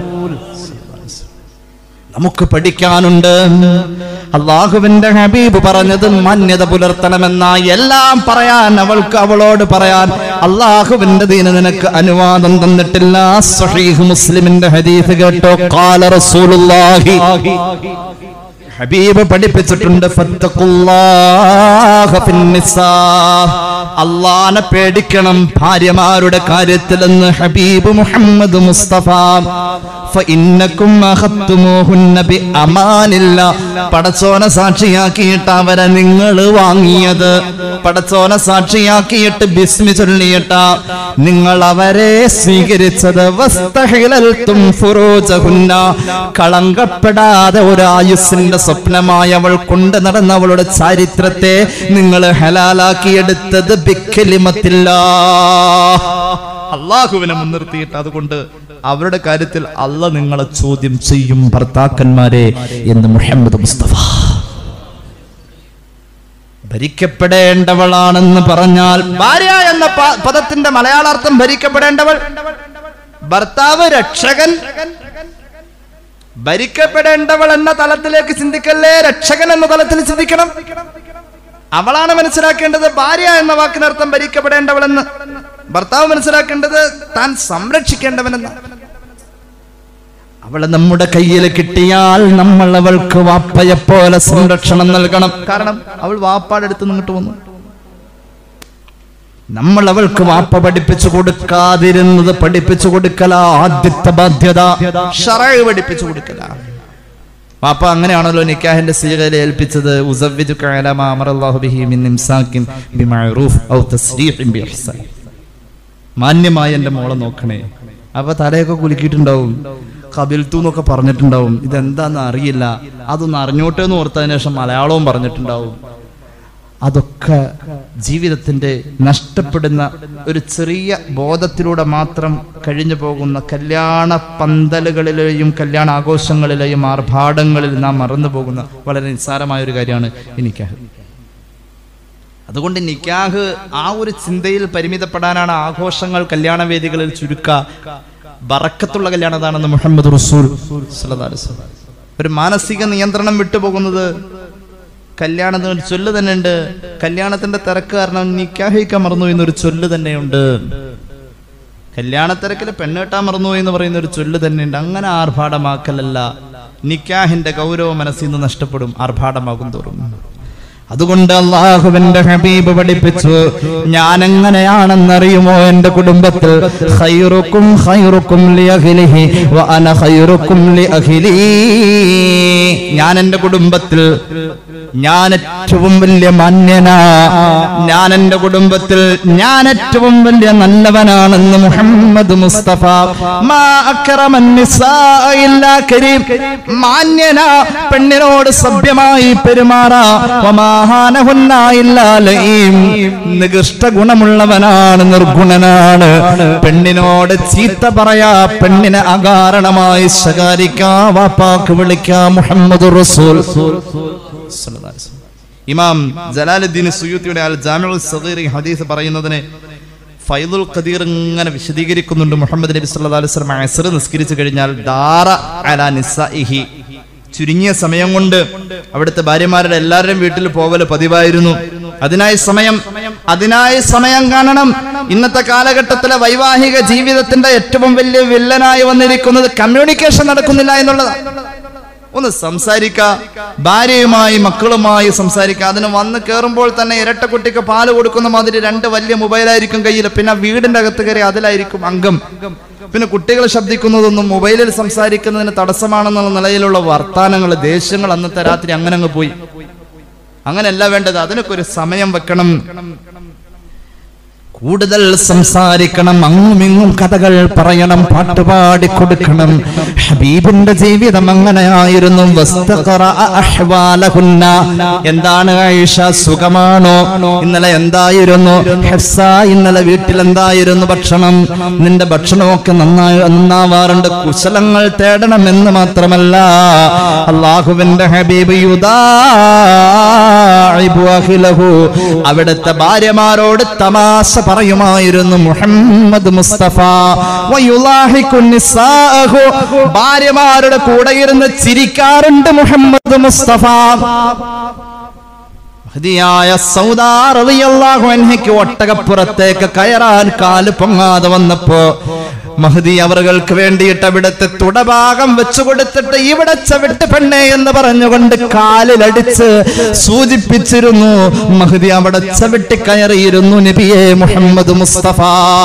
നമുക്ക് പഠിക്കാനുണ്ട് അള്ളാഹുവിന്റെ ഹബീബ് പറഞ്ഞത് മാന്യത പുലർത്തണമെന്ന എല്ലാം പറയാൻ അവൾക്ക് അവളോട് പറയാൻ അള്ളാഹുവിന്റെ ദീന നിനക്ക് അനുവാദം തന്നിട്ടില്ല സഹീഹ് മുസ്ലിമിന്റെ ഹദീസ് കേട്ടോ കാല റസൂലുള്ളാഹി ഹബീബ് പഠിപ്പിച്ചിട്ടുണ്ട് ഫത്തഖുല്ലാഹ ഫിന്നിസാ. അള്ളാനെ പേടിക്കണം ഭാര്യമാരുടെ കാര്യത്തിലെന്ന് ഹബീബ് മുഹമ്മദ് മുസ്തഫ ഫഇന്നക്കും അഖത്തുമൂഹുന്ന ബിഅമാനില്ല. പടച്ചോനെ സാക്ഷിയാക്കിയിട്ട് അവരെ നിങ്ങൾ വാങ്ങിയത് പടച്ചോനെ സാക്ഷിയാക്കിയിട്ട് ബിസ്മി ചൊല്ലിയിട്ട നിങ്ങൾ അവരെ സ്വീകരിച്ചത് വസ്തഹിലൽത്തും ഫുറൂജഹുന്ന. കളങ്കപ്പെടാതെ ഒരു ആയുസ്സിന്റെ സ്വപ്നമായി അവൾ കൊണ്ട് നടന്ന അവളുടെ ചാരിത്രത്തെ നിങ്ങൾ ഹലാലാക്കിയെടുത്തത് ബിക്കലിമത്തില്ല അള്ളാഹുവിനെ മുൻനിർത്തിയിട്ട് അതുകൊണ്ട് അവരുടെ കാര്യത്തിൽ അല്ല നിങ്ങളെ ചോദ്യം ചെയ്യും ഭർത്താക്കന്മാരെ എന്ന് മുഹമ്മദ് മുസ്തഫ ഭരിക്കപ്പെടേണ്ടവളാണെന്ന് പറഞ്ഞാൽ ഭാര്യ എന്ന പ- പദത്തിന്റെ മലയാളാർത്ഥം ഭരിക്കപ്പെടേണ്ടവൾ ഭർത്താവ് രക്ഷകൻ ഭരിക്കപ്പെടേണ്ടവൾ എന്ന തലത്തിലേക്ക് ചിന്തിക്കല്ലേ രക്ഷകൻ എന്ന തലത്തിൽ ചിന്തിക്കണം അവളാണ് മനസ്സിലാക്കേണ്ടത് ഭാര്യ എന്ന വാക്കിനർത്ഥം ഭരിക്കപ്പെടേണ്ടവളെന്ന് ഭർത്താവ് മനസ്സിലാക്കേണ്ടത് താൻ സംരക്ഷിക്കേണ്ടവനെന്ന് അവളെ നമ്മുടെ കയ്യിൽ കിട്ടിയാൽ നമ്മൾ അവൾക്ക് വാപ്പയെ പോലെ സംരക്ഷണം നൽകണം കാരണം അവൾ വാപ്പാടെ അടുത്ത് നിന്നിട്ട് വന്നു നമ്മൾ അവൾക്ക് വാപ്പ പഠിപ്പിച്ചു കൊടുക്കാതിരുന്നത് പഠിപ്പിച്ചു കൊടുക്കല ആദ്യത്തെ ബാധ്യത ഷറഴ് പഠിപ്പിച്ചു കൊടുക്കല വാപ്പ അങ്ങനെയാണല്ലോ നിക്കാഹിന്റെ സീകയിൽ ഏൽപ്പിച്ചത് ഉസവ്വിജുക അലാ മാ അമറല്ലാഹു ബിഹി മിൻ ഇംസാക്കിൻ ബിമഅറൂഫ് ഔ തസ്രീഹിൻ ബിഇഹ്സാൻ മാന്യമായി എന്റെ മോളെ നോക്കണേ അപ്പൊ തലയൊക്കെ കുലുക്കിയിട്ടുണ്ടാവും കബിൽത്തു എന്നൊക്കെ പറഞ്ഞിട്ടുണ്ടാവും ഇതെന്താന്ന് അറിയില്ല അതൊന്ന് അറിഞ്ഞോട്ടെ എന്ന് ഓർത്തതിന് ശേഷം മലയാളവും പറഞ്ഞിട്ടുണ്ടാവും അതൊക്കെ ജീവിതത്തിന്റെ നഷ്ടപ്പെടുന്ന ഒരു ചെറിയ ബോധത്തിലൂടെ മാത്രം കഴിഞ്ഞു പോകുന്ന കല്യാണ പന്തലുകളിലെയും കല്യാണ ആഘോഷങ്ങളിലെയും ആർഭാടങ്ങളിൽ നാം മറന്നു പോകുന്ന വളരെ നിസ്സാരമായ ഒരു കാര്യമാണ് ഈ നിക്കാഹ് അതുകൊണ്ട് നിക്കാഹ് ആ ഒരു ചിന്തയിൽ പരിമിതപ്പെടാനാണ് ആഘോഷങ്ങൾ കല്യാണവേദികളിൽ ചുരുക്ക ബറക്കത്തുള്ള കല്യാണം അതാണെന്ന് മുഹമ്മദ് റസൂൽ സല്ലല്ലാഹു അലൈഹി വസല്ലം. ഒരു മാനസിക നിയന്ത്രണം വിട്ടുപോകുന്നത് കല്യാണത്തിന് ഒരു ചൊല്ല് തന്നെ ഉണ്ട് കല്യാണത്തിന്റെ തിരക്ക് കാരണം നിക്കാഹിക്കാൻ മറന്നു എന്നൊരു ചൊല്ല് തന്നെയുണ്ട് കല്യാണത്തിരക്കിൽ പെണ്ണ് മറന്നു എന്ന് പറയുന്ന ഒരു ചൊല്ല് തന്നെയുണ്ട് അങ്ങനെ ആർഭാടമാക്കലല്ല നിക്കാഹിന്റെ ഗൗരവ മനസ്സിൽ നിന്ന് നഷ്ടപ്പെടും ആർഭാടമാകും തോറും അതുകൊണ്ട് അള്ളാഹുവിന്റെ ഹബീബ് പഠിപ്പിച്ചു ഞാൻ എങ്ങനെയാണെന്നറിയുമോ എന്റെ കുടുംബത്തിൽ ഖൈറുക്കും ഖൈറുക്കും ലി അഹ്ലിഹി വ അന ഖൈറുക്കും ലി അഹ്ലി ഞാൻ എന്റെ കുടുംബത്തിൽ ഞാൻ ഏറ്റവും വലിയ മാന്യനാ ഞാൻ എന്റെ കുടുംബത്തിൽ ഞാൻ ഏറ്റവും വലിയ നല്ലവനാണെന്ന് മുഹമ്മദ് മുസ്തഫ മാ അക്രമൻ നിസാഅ ഇല്ലാ കരീം മാന്യന പെണ്ണിനോട് സഭ്യമായി പെരുമാറാ വമാഹാനഹുന്ന ഇല്ലാ ലഈം നികൃഷ്ട ഗുണമുള്ളവനാണ് നിർഗുണനാണ് പെണ്ണിനോട് ചീത്ത പറയാ പെണ്ണിനെ അകാരണമായി ശകാരിക്കാ വാപ്പാക്ക് വിളിക്കാ മുഹമ്മദ് റസൂൽ സല്ലല്ലാഹു അലൈഹി വസല്ലം. ഇമാം ജലാലുദ്ദീൻ സുയൂത്തിയുടെ അൽ ജാമിഉൽ സഗീർ ഈ ഹദീസ് പറയുന്നതിന് ഫൈദുൽ ഖദീർ ഇങ്ങനെ വിശദീകരിക്കുന്നുണ്ട് മുഹമ്മദ് നബി സല്ലല്ലാഹു അലൈഹി വസല്ലം അസ്ർ നിസ്കരിച്ചു കഴിഞ്ഞാൽ ദാറ അലാ നിസാഇഹി ചുരുങ്ങിയ സമയം കൊണ്ട് അവിടുത്തെ ഭാര്യമാരുടെ എല്ലാവരുടെയും വീട്ടിൽ പോവല് പതിവായിരുന്നു അതിനായി സമയം അതിനായി സമയം കാണണം ഇന്നത്തെ കാലഘട്ടത്തിലെ വൈവാഹിക ജീവിതത്തിന്റെ ഏറ്റവും വലിയ വില്ലനായി വന്നിരിക്കുന്നത് കമ്മ്യൂണിക്കേഷൻ നടക്കുന്നില്ല എന്നുള്ളതാണ് ഒന്ന് സംസാരിക്ക ഭാര്യയുമായി മക്കളുമായി സംസാരിക്ക അതിന് വന്ന് കയറുമ്പോൾ തന്നെ ഇരട്ട കുട്ടിക്ക് പാല് കൊടുക്കുന്ന മാതിരി രണ്ട് വലിയ മൊബൈലായിരിക്കും കയ്യിൽ പിന്നെ വീടിന്റെ അകത്ത് കയറി അതിലായിരിക്കും അംഗം പിന്നെ കുട്ടികൾ ശബ്ദിക്കുന്നതൊന്നും മൊബൈലിൽ സംസാരിക്കുന്നതിന് തടസ്സമാണെന്നുള്ള നിലയിലുള്ള വർത്താനങ്ങൾ ദേഷ്യങ്ങൾ അന്നത്തെ രാത്രി അങ്ങനെ അങ്ങ് പോയി അങ്ങനെയല്ല വേണ്ടത് അതിനൊക്കെ ഒരു സമയം വെക്കണം കൂടുതൽ സംസാരിക്കണം അങ്ങും ഇങ്ങും കഥകൾ പറയണം പാട്ടുപാടി കൊടുക്കണം ഹബീബിന്റെ ജീവിതം അങ്ങനെയായിരുന്നു വസ്തഖറഅ അഹ്വാലഹുന്ന. എന്താണ് ആയിഷ സുഖമാണോ ഇന്നലെ എന്തായിരുന്നു ഹഫ്സ ഇന്നലെ വീട്ടിൽ എന്തായിരുന്നു ഭക്ഷണം നിന്റെ ഭക്ഷണമൊക്കെ നന്നായി നന്നാവാറുണ്ട് കുശലങ്ങൾ തേടണം എന്ന് മാത്രമല്ല അള്ളാഹുവിന്റെ ഹബീബ് യുദാഇബു അഖിലഹു. അവിടുത്തെ ഭാര്യമാരോട് തമാശ പറയുമായിരുന്നു മുഹമ്മദ് മുസ്തഫ വയുലാഹിക്കു നിസാഅഹു. ഭാര്യമാരുടെ കൂടെ ഇരുന്ന് ചിരിക്കാറുണ്ട് മുഹമ്മദ് മുസ്തഫ മഹതിയായ സൗദാ റളിയല്ലാഹു അൻഹയ്ക്ക് ഒട്ടകപ്പുറത്തേക്ക് കയറാൻ കാല് പൊങ്ങാതെ വന്നപ്പോ മഹദി അവർക്ക് വേണ്ടിയിട്ട് അവിടുത്തെ തുടഭാഗം വെച്ചു കൊടുത്തിട്ട് ഇവിടെ ചവിട്ട് പെണ്ണേ എന്ന് പറഞ്ഞുകൊണ്ട് കാലിലടിച്ച് സൂചിപ്പിച്ചിരുന്നു മഹദി അവിടെ ചവിട്ടി കയറിയിരുന്നു നബിയെ മുഹമ്മദ് മുസ്തഫ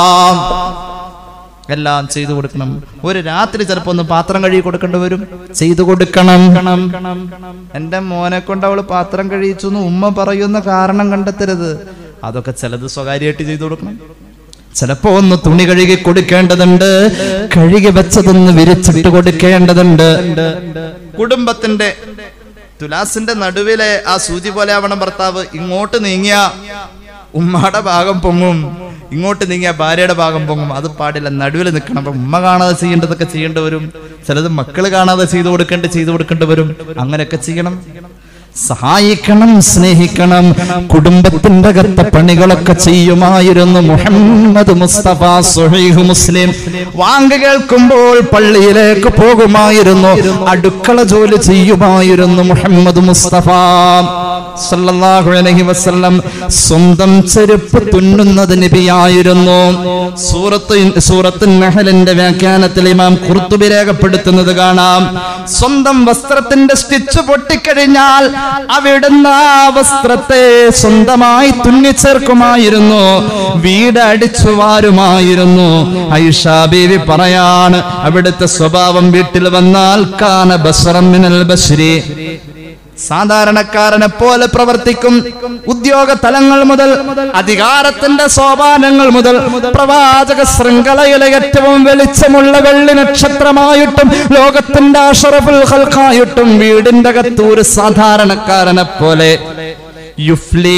എല്ലാം ചെയ്തു കൊടുക്കണം ഒരു രാത്രി ചിലപ്പോ ഒന്ന് പാത്രം കഴുകി കൊടുക്കേണ്ടി വരും ചെയ്തു കൊടുക്കണം എന്റെ മോനെ കൊണ്ട് അവള് പാത്രം കഴിയിച്ചു എന്ന് ഉമ്മ പറയുന്ന കാരണം കണ്ടെത്തരുത് അതൊക്കെ ചിലത് സ്വകാര്യമായിട്ട് ചെയ്തു കൊടുക്കണം ചിലപ്പോ ഒന്ന് തുണി കഴുകി കൊടുക്കേണ്ടതുണ്ട് കഴുകി വെച്ചതൊന്ന് വിരിച്ചിട്ട് കൊടുക്കേണ്ടതുണ്ട് കുടുംബത്തിന്റെ തുലാസിന്റെ നടുവിലെ ആ സൂചി പോലെ ആവണം ഭർത്താവ് ഇങ്ങോട്ട് നീങ്ങിയ ഉമ്മയുടെ ഭാഗം പൊങ്ങും ഇങ്ങോട്ട് നീങ്ങിയ ഭാര്യയുടെ ഭാഗം പൊങ്ങും അത് പാടില്ല നടുവിൽ നിൽക്കണം അപ്പൊ ഉമ്മ കാണാതെ ചെയ്യേണ്ടതൊക്കെ ചെയ്യേണ്ടി വരും ചിലത് മക്കള് കാണാതെ ചെയ്തു കൊടുക്കേണ്ട ചെയ്തു കൊടുക്കേണ്ടി വരും അങ്ങനെയൊക്കെ ചെയ്യണം സഹായിക്കണം സ്നേഹിക്കണം കുടുംബത്തിന്റെ അകത്തെ പണികളൊക്കെ ചെയ്യുമായിരുന്നു മുഹമ്മദ് മുസ്തഫ സുഹൈഹ് മുസ്ലിം വാങ്ക് കേൾക്കുമ്പോൾ പള്ളിയിലേക്ക് പോകുമായിരുന്നു അടുക്കള ജോലി ചെയ്യുമായിരുന്നു മുഹമ്മദ് മുസ്തഫ സല്ലല്ലാഹു അലൈഹി വസല്ലം സ്വന്തം ചെരുപ്പ് തുന്നുന്നത് നബിയായിരുന്നു സൂറത്ത് സൂറത്ത് നഹലിന്റെ വ്യാഖ്യാനത്തിൽ ഇമാം ഖുർത്തുബി രേഖപ്പെടുത്തുന്നത് കാണാം സ്വന്തം വസ്ത്രത്തിന്റെ സ്റ്റിച്ച് പൊട്ടിക്കഴിഞ്ഞാൽ അവിടുന്ന് ആ വസ്ത്രത്തെ സ്വന്തമായി തുന്നിച്ചേർക്കുമായിരുന്നു വീട് അടിച്ചു വാരുമായിരുന്നു ഐഷ ബീവി പറയാണ് അവിടുത്തെ സ്വഭാവം വീട്ടിൽ വന്നാൽ കാന ബസ്റം മിനൽ ബശ്രി സാധാരണക്കാരനെ പോലെ പ്രവർത്തിക്കും ഉദ്യോഗ തലങ്ങൾ മുതൽ അധികാരത്തിന്റെ സോപാനങ്ങൾ മുതൽ പ്രവാചക ശൃംഖലയിലെ ഏറ്റവും വെളിച്ചമുള്ള വെള്ളി നക്ഷത്രമായിട്ടും ലോകത്തിന്റെ അഷറഫുൽ ഹൽക്കായിട്ടും വീടിന്റെ അകത്ത് ഒരു സാധാരണക്കാരനെ പോലെ യുഫ്ലീ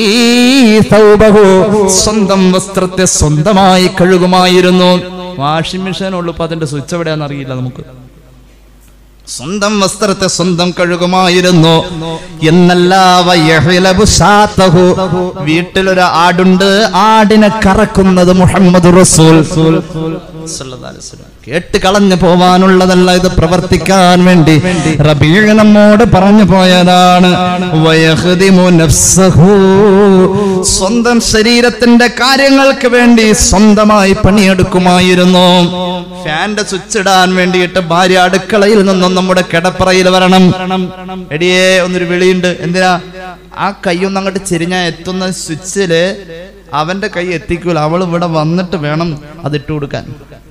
തൗബഹു. സ്വന്തം വസ്ത്രത്തെ സ്വന്തമായി കഴുകുമായിരുന്നു വാഷിംഗ് മെഷീൻ ഉള്ളപ്പോ അതിന്റെ സ്വിച്ച് എവിടെയാണെന്ന് അറിയില്ല നമുക്ക് സ്വന്തം വസ്ത്രത്തെ സ്വന്തം കഴുകുമായിരുന്നു എന്നല്ല വയഹ്ലബു സാത്തഹു. വീട്ടിലൊരു ആടുണ്ട് ആടിനെ കറക്കുന്നത് മുഹമ്മദ് റസൂൽ സല്ലല്ലാഹു അലൈഹി വസല്ലം. കേട്ട് കളഞ്ഞു പോവാനുള്ളതല്ല ഇത് പ്രവർത്തിക്കാൻ വേണ്ടി റബീ നമ്മോട് പറഞ്ഞു പോയതാണ് വയഹ്ദിമു നഫ്സഹു. സ്വന്തം ശരീരത്തിന്റെ കാര്യങ്ങൾക്ക് വേണ്ടി സ്വന്തമായി പണിയെടുക്കുമായിരുന്നു ഫാന്റെ സ്വിച്ച് ഇടാൻ വേണ്ടിയിട്ട് ഭാര്യ അടുക്കളയിൽ നിന്നും നമ്മുടെ കിടപ്പറയിൽ വരണം എടിയേ ഒന്നൊരു വിളിയുണ്ട് എന്തിനാ ആ കൈയൊന്നും അങ്ങോട്ട് ചെരിഞ്ഞാ എത്തുന്ന സ്വിച്ചില് അവന്റെ കൈ എത്തിക്കൂല അവൾ ഇവിടെ വന്നിട്ട് വേണം അത് ഇട്ട് കൊടുക്കാൻ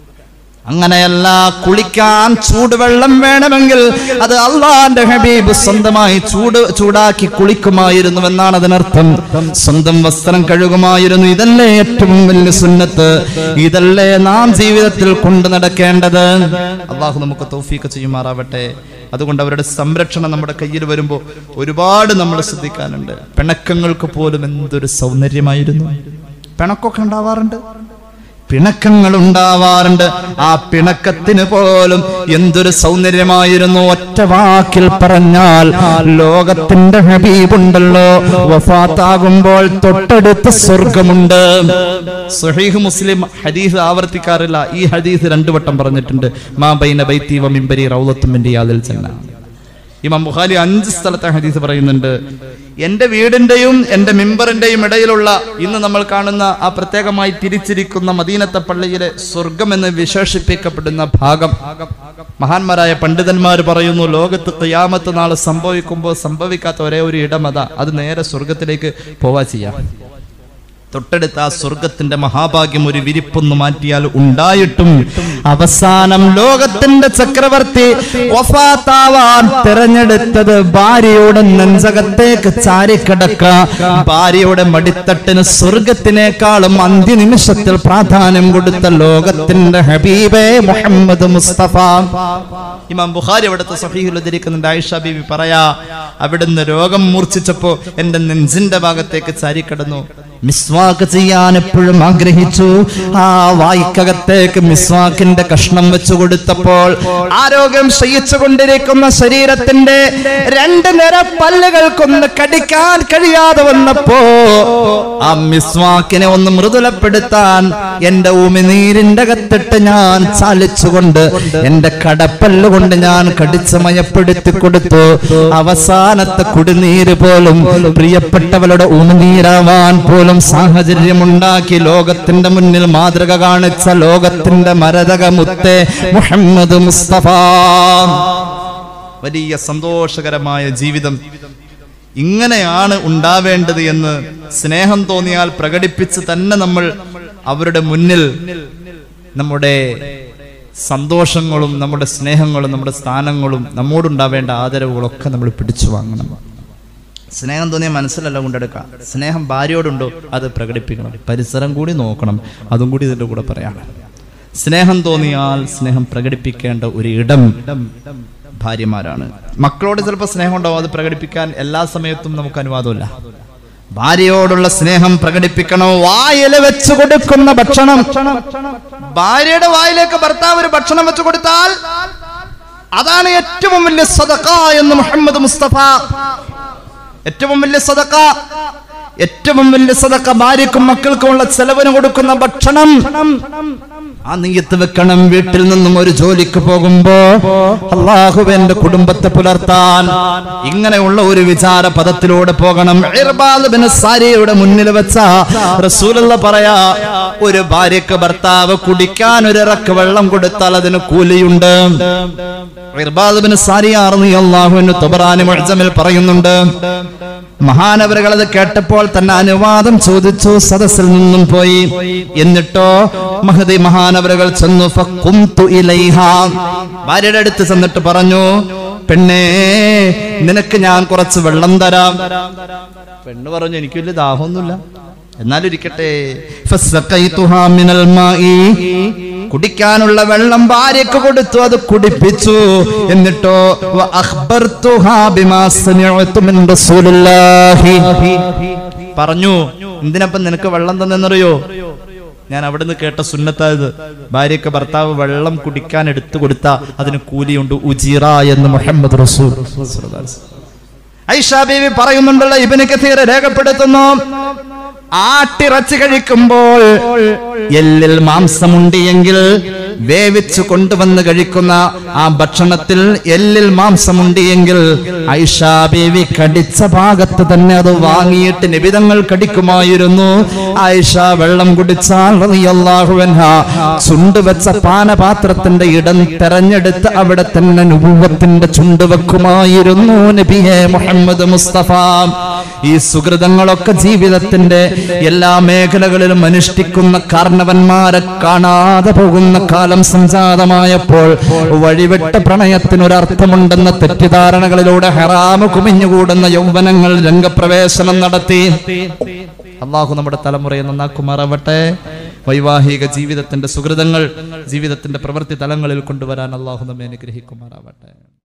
അങ്ങനെയല്ല കുളിക്കാൻ ചൂടുവെള്ളം വേണമെങ്കിൽ അത് അള്ളാന്റെ ഹബീബ് സ്വന്തമായി ചൂട് ചൂടാക്കി കുളിക്കുമായിരുന്നു എന്നാണ് അതിനർത്ഥം സ്വന്തം വസ്ത്രം കഴുകുമായിരുന്നു ഇതല്ലേ ഏറ്റവും വലിയ സുന്നത്ത് ഇതല്ലേ നാം ജീവിതത്തിൽ കൊണ്ടു നടക്കേണ്ടത് അള്ളാഹു നമുക്ക് തൗഫീക്ക് ചെയ്യുമാറാവട്ടെ അതുകൊണ്ട് അവരുടെ സംരക്ഷണം നമ്മുടെ കയ്യിൽ വരുമ്പോൾ ഒരുപാട് നമ്മൾ ശ്രദ്ധിക്കാനുണ്ട് പിണക്കങ്ങൾക്ക് പോലും എന്തൊരു സൗന്ദര്യമായിരുന്നു പിണക്കൊക്കെ ഉണ്ടാവാറുണ്ട് പിണക്കങ്ങൾ ഉണ്ടാവാറുണ്ട് ആ പിണക്കത്തിന് പോലും എന്തൊരു സൗന്ദര്യമായിരുന്നു ഒറ്റ വാക്കിൽ പറഞ്ഞാൽ ലോകത്തിന്റെ ഹബീബുണ്ടല്ലോ വഫാത്താകുമ്പോൾ തൊട്ടടുത്ത സ്വർഗമുണ്ട് സുഹീഹ് മുസ്ലിം ഹദീസ് ആവർത്തിക്കാറില്ല ഈ ഹദീസ് രണ്ടു വട്ടം പറഞ്ഞിട്ടുണ്ട് മാ ബൈന ബൈത്തി വ മിമ്പരി റൗളത്തും യാതിൽ ചെന്ന ഇമാം ബുഖാരി അഞ്ച് സ്ഥലത്തെ ഹദീസ് പറയുന്നുണ്ട് എന്റെ വീടിന്റെയും എന്റെ മിമ്പറിന്റെയും ഇടയിലുള്ള ഇന്ന് നമ്മൾ കാണുന്ന ആ പ്രത്യേകമായി തിരിച്ചിരിക്കുന്ന മദീനത്തെ പള്ളിയിലെ സ്വർഗം എന്ന് വിശേഷിപ്പിക്കപ്പെടുന്ന ഭാഗം മഹാന്മാരായ പണ്ഡിതന്മാർ പറയുന്നു ലോകത്ത് ഖിയാമത്ത് നാളെ സംഭവിക്കുമ്പോൾ സംഭവിക്കാത്ത ഒരേ ഒരു ഇടമത അത് നേരെ സ്വർഗത്തിലേക്ക് പോവാ ചെയ്യാം തൊട്ടടുത്ത ആ സ്വർഗത്തിന്റെ മഹാഭാഗ്യം ഒരു വിരിപ്പൊന്ന് മാറ്റിയാൽ ഉണ്ടായിട്ടും അവസാനം ലോകത്തിന്റെ ചക്രവർത്തി വഫാത്താവാൻ തിരഞ്ഞെടുത്തത് ഭാര്യയുടെ നെഞ്ചകത്തേക്ക് ചാരിക്കിടക്ക ഭാര്യയുടെ മടിത്തട്ടിന് സ്വർഗത്തിനേക്കാളും അന്ത്യനിമിഷത്തിൽ പ്രാധാന്യം കൊടുത്ത ലോകത്തിന്റെ ഹബീബേ മുഹമ്മദ് മുസ്തഫ ഇമാം ബുഖാരി അവിടുത്തെ സഹീഹിൽ ഉദ്ധരിക്കുന്നുണ്ട് ആയിഷ ബീവി പറയാ അവിടുന്ന് രോഗം മൂർച്ഛിച്ചപ്പോ എന്റെ നെഞ്ചിന്റെ ഭാഗത്തേക്ക് ചാരിക്കിടന്നു മിസ്വാക്ക് ചെയ്യാൻ എപ്പോഴും ആഗ്രഹിച്ചു ആ വായിക്കകത്തേക്ക് മിസ്വാക്കിന്റെ കഷ്ണം വെച്ചു കൊടുത്തപ്പോൾ ആരോഗ്യം ക്ഷയിച്ചുകൊണ്ടിരിക്കുന്ന ശരീരത്തിന്റെ രണ്ട് നിര പല്ലുകൾക്കൊന്ന് കടിക്കാൻ കഴിയാതെ വന്നപ്പോ ആ മിസ്വാക്കിനെ ഒന്ന് മൃദുലപ്പെടുത്താൻ എന്റെ ഉമിനീരിന്റെ അകത്തിട്ട് ഞാൻ ചാലിച്ചുകൊണ്ട് എന്റെ കടപ്പല്ല് കൊണ്ട് ഞാൻ കടിച്ച് മയപ്പെടുത്തി കൊടുത്തു അവസാനത്തെ കുടിനീര് പോലും പ്രിയപ്പെട്ടവളുടെ ഉമിനീരാവാൻ പോലും സാഹചര്യമുണ്ടാക്കി ലോകത്തിന്റെ മുന്നിൽ മാതൃക കാണിച്ച ലോകത്തിന്റെ മരതക മുത്തെ മുഹമ്മദ് മുസ്തഫ വലിയ സന്തോഷകരമായ ജീവിതം ഇങ്ങനെയാണ് ഉണ്ടാവേണ്ടത് എന്ന് സ്നേഹം തോന്നിയാൽ പ്രകടിപ്പിച്ച് തന്നെ നമ്മൾ അവരുടെ മുന്നിൽ നമ്മുടെ സന്തോഷങ്ങളും നമ്മുടെ സ്നേഹങ്ങളും നമ്മുടെ സ്ഥാനങ്ങളും നമ്മോടുണ്ടാവേണ്ട ആദരവുകളൊക്കെ നമ്മൾ പിടിച്ചു വാങ്ങണം സ്നേഹം തോന്നിയ മനസ്സിലല്ല കൊണ്ടെടുക്കുക സ്നേഹം ഭാര്യയോടുണ്ടോ അത് പ്രകടിപ്പിക്കണം പരിസരം കൂടി നോക്കണം അതും കൂടി ഇതിന്റെ കൂടെ പറയാണ് സ്നേഹം തോന്നിയാൽ സ്നേഹം പ്രകടിപ്പിക്കേണ്ട ഒരു ഇടം ഭാര്യമാരാണ് മക്കളോട് ചിലപ്പോൾ സ്നേഹം ഉണ്ടാവും അത് പ്രകടിപ്പിക്കാൻ എല്ലാ സമയത്തും നമുക്ക് അനുവാദമില്ല ഭാര്യയോടുള്ള സ്നേഹം പ്രകടിപ്പിക്കണോ വായില വെച്ച് കൊടുക്കുന്ന ഭക്ഷണം ഭാര്യയുടെ വായിലേക്ക് ഭർത്താവ് ഒരു ഭക്ഷണം വെച്ച് കൊടുത്താൽ അതാണ് ഏറ്റവും വലിയ സദക്ക എന്ന് മുഹമ്മദ് മുസ്തഫ ഏറ്റവും വലിയ സദക്ക ഏറ്റവും വലിയ സദക്ക ഭാര്യക്കും മക്കൾക്കുമുള്ള ചെലവിന് കൊടുക്കുന്ന ഭക്ഷണം ആ നീയത്ത് വെക്കണം വീട്ടിൽ നിന്നും ഒരു ജോലിക്ക് പോകുമ്പോ അള്ളാഹുവിന്റെ കുടുംബത്തെ പുലർത്താൻ ഇങ്ങനെയുള്ള ഒരു വിചാര പദത്തിലൂടെ പോകണം ഇർബാദ് ബിൻ സാരിയുടെ മുന്നിൽ വെച്ച റസൂലുള്ള പറയാ ഒരു ഭാര്യക്ക് ഭർത്താവ് കുടിക്കാൻ ഒരു ഇറക്ക് വെള്ളം കൊടുത്താൽ അതിന് കൂലിയുണ്ട് ഇർബാദ് ബിൻ സാരിയാർന്ന് അള്ളാഹുവിന് തുബറാനി മുഅ്ജമിൽ പറയുന്നുണ്ട് മഹാനവറുകൾ അത് കേട്ടപ്പോൾ തന്നെ അനുവാദം ചോദിച്ചു സദസ്സിൽ നിന്നും പോയി എന്നിട്ടോ മഹദി മഹാനവറുകൾ ചെന്നു ഫഖുംതു ഇലൈഹ ഭാര്യയുടെ അടുത്ത് ചെന്നിട്ട് പറഞ്ഞു പെണ്ണേ നിനക്ക് ഞാൻ കുറച്ച് വെള്ളം തരാം പെണ്ണ് പറഞ്ഞു എനിക്ക് വലിയ ദാഹമൊന്നുമില്ല എന്നാലും ഇരിക്കട്ടെ ഫസഖൈതുഹാ മിനൽ മാഇ കുടിക്കാനുള്ള വെള്ളം ഭാര്യക്ക് കൊടുത്തു അത് കുടിപ്പിച്ചു എന്നിട്ടോ വ അഖ്ബർതുഹാ ബിമാ സമിഅതു മിൻ റസൂലില്ലാഹി പറഞ്ഞു എന്തിനപ്പം നിനക്ക് വെള്ളം തന്നെന്നറിയോ ഞാൻ അവിടുന്ന് കേട്ട സുന്നത്തായത് ഭാര്യക്ക് ഭർത്താവ് വെള്ളം കുടിക്കാൻ എടുത്തു കൊടുത്ത അതിന് കൂലിയുണ്ട് ഉജീറ എന്ന് മുഹമ്മദ് റസൂൽ ഐഷ ബീവി പറയുന്നുണ്ടല്ലോ ഇബിന് കഥീർ രേഖപ്പെടുത്തുന്നു ആട്ടിറച്ചി കഴിക്കുമ്പോൾ എല്ലിൽ മാംസമുണ്ട് എങ്കിൽ വേവിച്ചു കൊണ്ടുവന്ന് കഴിക്കുന്ന ആ ഭക്ഷണത്തിൽ എല്ലിൽ മാംസമുണ്ട് എങ്കിൽ ഐഷ ബീവി കടിച്ച ഭാഗത്ത് തന്നെ അത് വാങ്ങിയിട്ട് നിബിതങ്ങൾ കടിക്കുമായിരുന്നു ഐഷ വെള്ളം കുടിച്ചാൽ റളിയല്ലാഹു അൻഹ ചുണ്ട് വെച്ച പാനപാത്രത്തിന്റെ ഇടം തെരഞ്ഞെടുത്ത് അവിടെ തന്നെ നുപൂവത്തിന്റെ ചുണ്ട് വെക്കുമായിരുന്നു നബിയെ മുഹമ്മദ് മുസ്തഫ ഈ സുഹൃതങ്ങളൊക്കെ ജീവിതത്തിന്റെ എല്ലാ മേഖലകളിലും അനുഷ്ഠിക്കുന്ന കാരണവന്മാരെ കാണാതെ പോകുന്ന കാലം സംജാതമായപ്പോൾ വഴിവിട്ട പ്രണയത്തിനൊരർത്ഥമുണ്ടെന്ന തെറ്റിദ്ധാരണകളിലൂടെ ഹറാമ് കുമിഞ്ഞുകൂടുന്ന യൗവനങ്ങൾ രംഗപ്രവേശനം നടത്തി അള്ളാഹു നമ്മുടെ തലമുറയെ നന്നാക്കുമാറാവട്ടെ വൈവാഹിക ജീവിതത്തിന്റെ സുഹൃതങ്ങൾ ജീവിതത്തിന്റെ പ്രവൃത്തി തലങ്ങളിൽ കൊണ്ടുവരാൻ അള്ളാഹു നമ്മെ അനുഗ്രഹിക്കുമാറാവട്ടെ